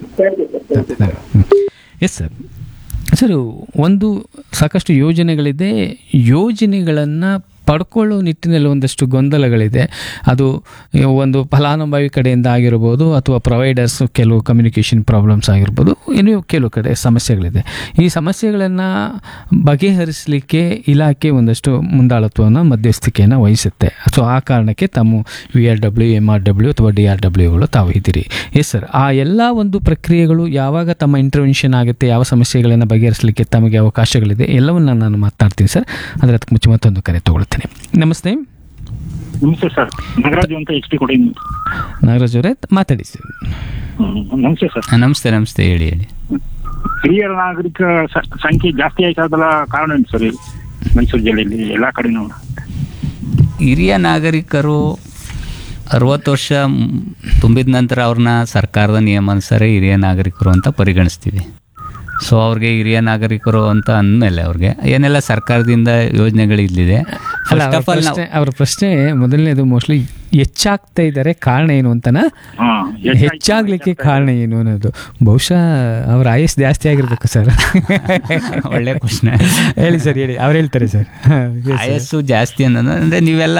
ಎಸ್ ಸರ್ ಸರ್ ಒಂದು ಸಾಕಷ್ಟು ಯೋಜನೆಗಳಿದೆ ಯೋಜನೆಗಳನ್ನು ಪಡ್ಕೊಳ್ಳೋ ನಿಟ್ಟಿನಲ್ಲಿ ಒಂದಷ್ಟು ಗೊಂದಲಗಳಿದೆ ಅದು ಒಂದು ಫಲಾನುಭವಿ ಕಡೆಯಿಂದ ಆಗಿರ್ಬೋದು ಅಥವಾ ಪ್ರೊವೈಡರ್ಸ್ ಕೆಲವು ಕಮ್ಯುನಿಕೇಷನ್ ಪ್ರಾಬ್ಲಮ್ಸ್ ಆಗಿರ್ಬೋದು ಇನ್ನೂ ಕೆಲವು ಕಡೆ ಸಮಸ್ಯೆಗಳಿದೆ ಈ ಸಮಸ್ಯೆಗಳನ್ನು ಬಗೆಹರಿಸಲಿಕ್ಕೆ ಇಲಾಖೆ ಒಂದಷ್ಟು ಮುಂದಾಳತ್ವವನ್ನು ಮಧ್ಯಸ್ಥಿಕೆಯನ್ನು ವಹಿಸುತ್ತೆ ಸೊ ಆ ಕಾರಣಕ್ಕೆ ತಮ್ಮ V R W M R W ಅಥವಾ ಡಿ ಆರ್ ಡಬ್ಲ್ಯೂಗಳು ತಾವು ಇದ್ದೀರಿ ಎಸ್ ಸರ್ ಆ ಎಲ್ಲ ಒಂದು ಪ್ರಕ್ರಿಯೆಗಳು ಯಾವಾಗ ತಮ್ಮ ಇಂಟರ್ವೆನ್ಷನ್ ಆಗುತ್ತೆ ಯಾವ ಸಮಸ್ಯೆಗಳನ್ನು ಬಗೆಹರಿಸಲಿಕ್ಕೆ ತಮಗೆ ಅವಕಾಶಗಳಿದೆ ಎಲ್ಲವನ್ನ ನಾನು ಮಾತನಾಡ್ತೀನಿ ಸರ್ ಆದರೆ ಅದಕ್ಕೆ ಮುಂಚೆ ಮತ್ತೊಂದು ಕರೆ ತಗೊಳ್ತೇನೆ ನಮಸ್ತೆ ನಮಸ್ತೆ ಸರ್ ನಾಗರಾಜು ಅಂತ ಎಚ್ ಪಿ ಕೊಡಿ ನಾಗರಾಜ್ ಅವರೇ ಮಾತಾಡಿ ಸರ್ ನಮಸ್ತೆ ಸರ್ ನಮಸ್ತೆ ನಮಸ್ತೆ ಹೇಳಿ ಹೇಳಿ ಹಿರಿಯರ ನಾಗರಿಕ ಸ- ಸಂಖ್ಯೆ ಜಾಸ್ತಿ ಆಯ್ತದಲ್ಲ ಕಾರಣ ಏನು ಸರ್ ಇದು? ಮೈಸೂರು ಜಿಲ್ಲೆಯಲ್ಲಿ ಎಲ್ಲಾ ಕಡೆನೂ ಹಿರಿಯ ನಾಗರಿಕರು ಅರವತ್ತು ವರ್ಷ ಮ್, ತುಂಬಿದ ನಂತರ ಅವ್ರನ್ನ ಸರ್ಕಾರದ ನಿಯಮಾನುಸಾರ ಹಿರಿಯ ನಾಗರಿಕರು ಅಂತ ಪರಿಗಣಿಸ್ತೀವಿ ಸೊ ಅವ್ರಿಗೆ ಹಿರಿಯ ನಾಗರಿಕರು ಅಂತ ಅಂದಮೇಲೆ ಅವ್ರಿಗೆ ಏನೆಲ್ಲ ಸರ್ಕಾರದಿಂದ ಯೋಜನೆಗಳು ಇಲ್ಲಿದೆ ಅಲ್ಲ ಫಸ್ಟ್ ಅವ್ರ ಆಫ್ ಆಲ್ ಪ್ರಶ್ನೆ ಅವ್ರ ಪ್ರಶ್ನೆ ಮೊದಲನೇದು ಮೋಸ್ಟ್ಲಿ ಹೆಚ್ಚಾಗ್ತಾ ಇದ್ದಾರೆ ಕಾರಣ ಏನು ಅಂತನಾ ಹಾ ಹೆಚ್ಚಾಗ್ಲಿಕ್ಕೆ ಕಾರಣ ಏನು ಅನ್ನೋದು ಬಹುಶಃ ಅವ್ರ ಆಯಸ್ ಜಾಸ್ತಿ ಆಗಿರ್ಬೇಕು ಸರ್ ಒಳ್ಳೆ ಪ್ರಶ್ನೆ ಹೇಳಿ ಸರ್ ಹೇಳಿ ಅವ್ರು ಹೇಳ್ತಾರೆ ಸರ್ ಆಯಸ್ಸು ಜಾಸ್ತಿ ಅನ್ನೋದು ಅಂದರೆ ನೀವೆಲ್ಲ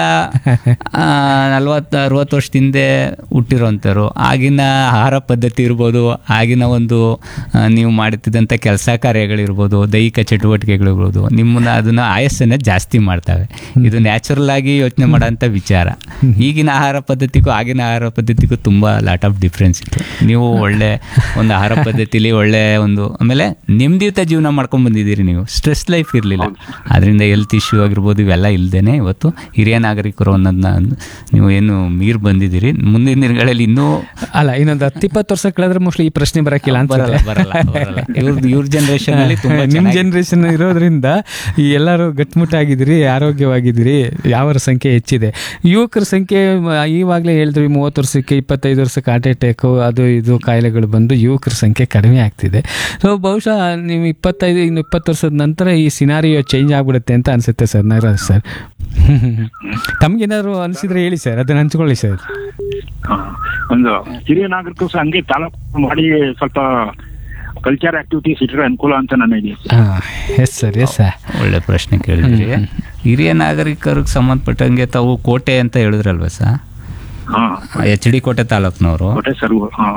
ನಲ್ವತ್ತು ಅರವತ್ತು ವರ್ಷದ ಹಿಂದೆ ಹುಟ್ಟಿರೋಂಥವ್ರು ಆಗಿನ ಆಹಾರ ಪದ್ಧತಿ ಇರ್ಬೋದು ಆಗಿನ ಒಂದು ಆ, ನೀವು ಮಾಡುತ್ತಿದ್ದಂಥ ಕೆಲಸ ಕಾರ್ಯಗಳಿರ್ಬೋದು ದೈಹಿಕ ಚಟುವಟಿಕೆಗಳಿರ್ಬೋದು ನಿಮ್ಮನ್ನ ಅದನ್ನ ಆಯಸ್ಸನ್ನು ಜಾಸ್ತಿ ಮಾಡ್ತವೆ ಇದು ನ್ಯಾಚುರಲ್ ಆಗಿ ಯೋಚನೆ ಮಾಡೋಂಥ ವಿಚಾರ ಈಗಿನ ಆಹಾರ ಪದ್ಧತಿಗೂ ಆಗಿನ ಆಹಾರ ಪದ್ಧತಿಗೂ ತುಂಬ ಲಾಟ್ ಆಫ್ ಡಿಫ್ರೆನ್ಸ್ ಇತ್ತು ನೀವು ಒಳ್ಳೆ ಒಂದು ಆಹಾರ ಪದ್ಧತಿಲಿ ಒಳ್ಳೆ ಒಂದು ಆಮೇಲೆ ನೆಮ್ಮದಿಯುತ ಜೀವನ ಮಾಡ್ಕೊಂಡು ಬಂದಿದ್ದೀರಿ ನೀವು ಸ್ಟ್ರೆಸ್ ಲೈಫ್ ಇರಲಿಲ್ಲ ಅದರಿಂದ ಹೆಲ್ತ್ ಇಶ್ಯೂ ಆಗಿರ್ಬೋದು ಇವೆಲ್ಲ ಇಲ್ದೇನೆ ಇವತ್ತು ಹಿರಿಯ ನಾಗರಿಕರು ಅನ್ನೋದನ್ನ ನೀವು ಏನು ಮೀರ್ ಬಂದಿದ್ದೀರಿ ಮುಂದಿನ ದಿನಗಳಲ್ಲಿ ಇನ್ನೂ ಅಲ್ಲ ಇನ್ನೊಂದು ಹತ್ತಿಪ್ಪತ್ತು ವರ್ಷ ಕಳೆದ್ರೆ ಮೋಸ್ಟ್ಲಿ ಈ ಪ್ರಶ್ನೆ ಬರಕ್ಕಿಲ್ಲ ಅಂತ ಬರಲ್ಲ ಬರಲ್ಲ ಬರಲ್ಲ ಇವ್ರದ್ದು ಇವ್ರ ಜನರೇಷನ್ ಅಲ್ಲಿ ತುಂಬಾ ನಿಮ್ಮ ಚೆನ್ನಾಗಿ- ಜನರೇಷನ್ ಇರೋದ್ರಿಂದ ಈ ಎಲ್ಲರೂ ಗಟ್ಟಿಮುಟ್ಟಾಗಿದ್ದೀರಿ ಆರೋಗ್ಯವಾಗಿದ್ದೀರಿ ಯಾವರ ಸಂಖ್ಯೆ ಹೆಚ್ಚಿದೆ ಯುವಕರ ಸಂಖ್ಯೆ ಮ- ಈವಾಗಲೇ ಹೇಳಿದ್ವಿ ಮೂವತ್ತು ವರ್ಷಕ್ಕೆ ಇಪ್ಪತ್ತೈದು ವರ್ಷಕ್ಕೆ ಹಾರ್ಟ್ ಅಟ್ಯಾಕು ಅದು ಇದು ಕಾಯಿಲೆಗಳು ಬಂದು ಯುವಕರ ಸಂಖ್ಯೆ ಕಡಿಮೆ ಆಗ್ತಿದೆ ಸೊ ಬಹುಶಃ ನೀವು ಇಪ್ಪತ್ತೈದು ಇನ್ನು ಇಪ್ಪತ್ತು ವರ್ಷದ ನಂತರ ಈ ಸಿನಾರಿಯೋ ಚೇಂಜ್ ಆಗ್ಬಿಡುತ್ತೆ ಅಂತ ಅನಿಸುತ್ತೆ ಸರ್ ನಾಗರಾಜ್ ಸರ್ ತಮಗೇನಾದ್ರು ಅನಿಸಿದ್ರೆ ಹೇಳಿ ಸರ್ ಅದನ್ನ ಹಂಚ್ಕೊಳ್ಳಿ ಸರ್ ಹಾ. ಒಂದು ಹಿರಿಯ ನಾಗರಿಕರು ಸಹ ಹಂಗೆ ತಾಲೂಕು ಮಾಡಿ ಸ್ವಲ್ಪ ಕಲ್ಚರ್ ಆಕ್ಟಿವಿಟೀಸ್ ಇಟ್ಟರೆ ಅನುಕೂಲ ಅಂತ ನನ್ನ idea. ಹಾಂ ಎಸ್ ಸರ್ ಎಸ್ ಸರ್ ಒಳ್ಳೆ ಪ್ರಶ್ನೆ ಕೇಳಿದ್ರಿ ಹಿರಿಯ ನಾಗರಿಕರಿಗೆ ಸಂಬಂಧಪಟ್ಟಂಗೆ ತಾವು ಕೋಟೆ ಅಂತ ಹೇಳಿದ್ರಲ್ವ ಸರ್ ಹಾ ಎಚ್ ಡಿ ಕೋಟೆ ತಾಲೂಕ್ನವರು ಕೋಟೆ ಸರ್ವ ಹಾ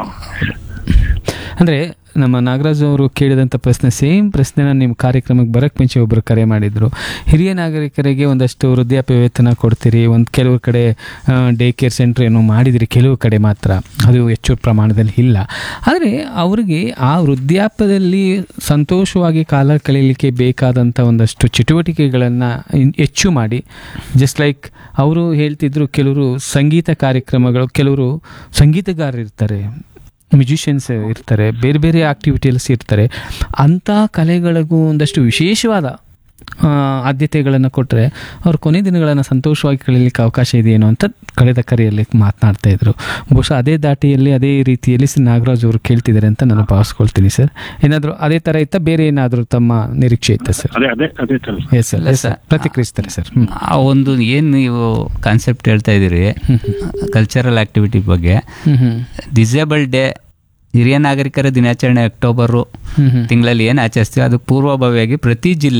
ಅಂದರೆ ನಮ್ಮ ನಾಗರಾಜ್ ಅವರು ಕೇಳಿದಂಥ ಪ್ರಶ್ನೆ ಸೇಮ್ ಪ್ರಶ್ನೆನ ನಿಮ್ಮ ಕಾರ್ಯಕ್ರಮಕ್ಕೆ ಬರೋಕ್ಕೆ ಮುಂಚೆ ಒಬ್ಬರು ಕರೆ ಮಾಡಿದರು ಹಿರಿಯ ನಾಗರಿಕರಿಗೆ ಒಂದಷ್ಟು ವೃದ್ಧಾಪ್ಯ ವೇತನ ಕೊಡ್ತೀರಿ ಒಂದು ಕೆಲವು ಕಡೆ ಡೇ ಕೇರ್ ಸೆಂಟ್ರ್ ಏನೋ ಮಾಡಿದಿರಿ ಕೆಲವು ಕಡೆ ಮಾತ್ರ ಅದು ಹೆಚ್ಚು ಪ್ರಮಾಣದಲ್ಲಿ ಇಲ್ಲ ಆದರೆ ಅವರಿಗೆ ಆ ವೃದ್ಧಾಪ್ಯದಲ್ಲಿ ಸಂತೋಷವಾಗಿ ಕಾಲ ಕಳೀಲಿಕ್ಕೆ ಬೇಕಾದಂಥ ಒಂದಷ್ಟು ಚಟುವಟಿಕೆಗಳನ್ನು ಹೆಚ್ಚು ಮಾಡಿ ಜಸ್ಟ್ ಲೈಕ್ ಅವರು ಹೇಳ್ತಿದ್ರು ಕೆಲವರು ಸಂಗೀತ ಕಾರ್ಯಕ್ರಮಗಳು ಕೆಲವರು ಸಂಗೀತಗಾರರಿರ್ತಾರೆ ಮ್ಯೂಸಿಷಿಯನ್ಸ್ ಇರ್ತಾರೆ ಬೇರೆ ಬೇರೆ ಆಕ್ಟಿವಿಟೀಸ್ ಇರ್ತಾರೆ ಅಂಥ ಕಲೆಗಳಿಗೂ ಒಂದಷ್ಟು ವಿಶೇಷವಾದ ಆ, ಆದ್ಯತೆಗಳನ್ನು ಕೊಟ್ಟರೆ ಅವ್ರ ಕೊನೆ ದಿನಗಳನ್ನು ಸಂತೋಷವಾಗಿ ಕಳೀಲಿಕ್ಕೆ ಅವಕಾಶ ಇದೆಯೇನೋ ಅಂತ ಕಳೆದ ಕರೆಯಲ್ಲಿ ಮಾತನಾಡ್ತಾ ಇದ್ರು ಬಹುಶಃ ಅದೇ ದಾಟಿಯಲ್ಲಿ ಅದೇ ರೀತಿಯಲ್ಲಿ ಸಿ ನಾಗರಾಜ್ ಅವರು ಕೇಳ್ತಿದ್ದಾರೆ ಅಂತ ನಾನು ಭಾವಿಸ್ಕೊಳ್ತೀನಿ ಸರ್ ಏನಾದರೂ ಅದೇ ಥರ ಇತ್ತ ಬೇರೆ ಏನಾದರೂ ತಮ್ಮ ನಿರೀಕ್ಷೆ ಇತ್ತ ಸರ್ ಅದೇ ಅದೇ ಅದೇ ತರ ಎಸ್ ಸರ್ ಇಲ್ಲ ಎಸ್ ಸರ್ ಸರ್. ಪ್ರತಿಕ್ರಿಯಿಸ್ತಾರೆ ಸರ್ ಹ್ಞೂ ಆ ಒಂದು ಏನು ನೀವು ಕಾನ್ಸೆಪ್ಟ್ ಹೇಳ್ತಾ ಇದ್ದೀರಿ ಕಲ್ಚರಲ್ ಆಕ್ಟಿವಿಟಿ ಬಗ್ಗೆ ಹ್ಞೂ ಹ್ಞೂ ಡಿಸೇಬಲ್ ಡೇ ಹಿರಿಯ ನಾಗರಿಕರ ದಿನಾಚರಣೆ ಅಕ್ಟೋಬರು ಹ್ಞೂ ಹ್ಞೂ ತಿಂಗಳಲ್ಲಿ ಏನು ಆಚರಿಸ್ತೀವಿ ಅದಕ್ಕೆ ಪೂರ್ವಭಾವಿಯಾಗಿ ಪ್ರತಿ ಜಿಲ್ಲೆ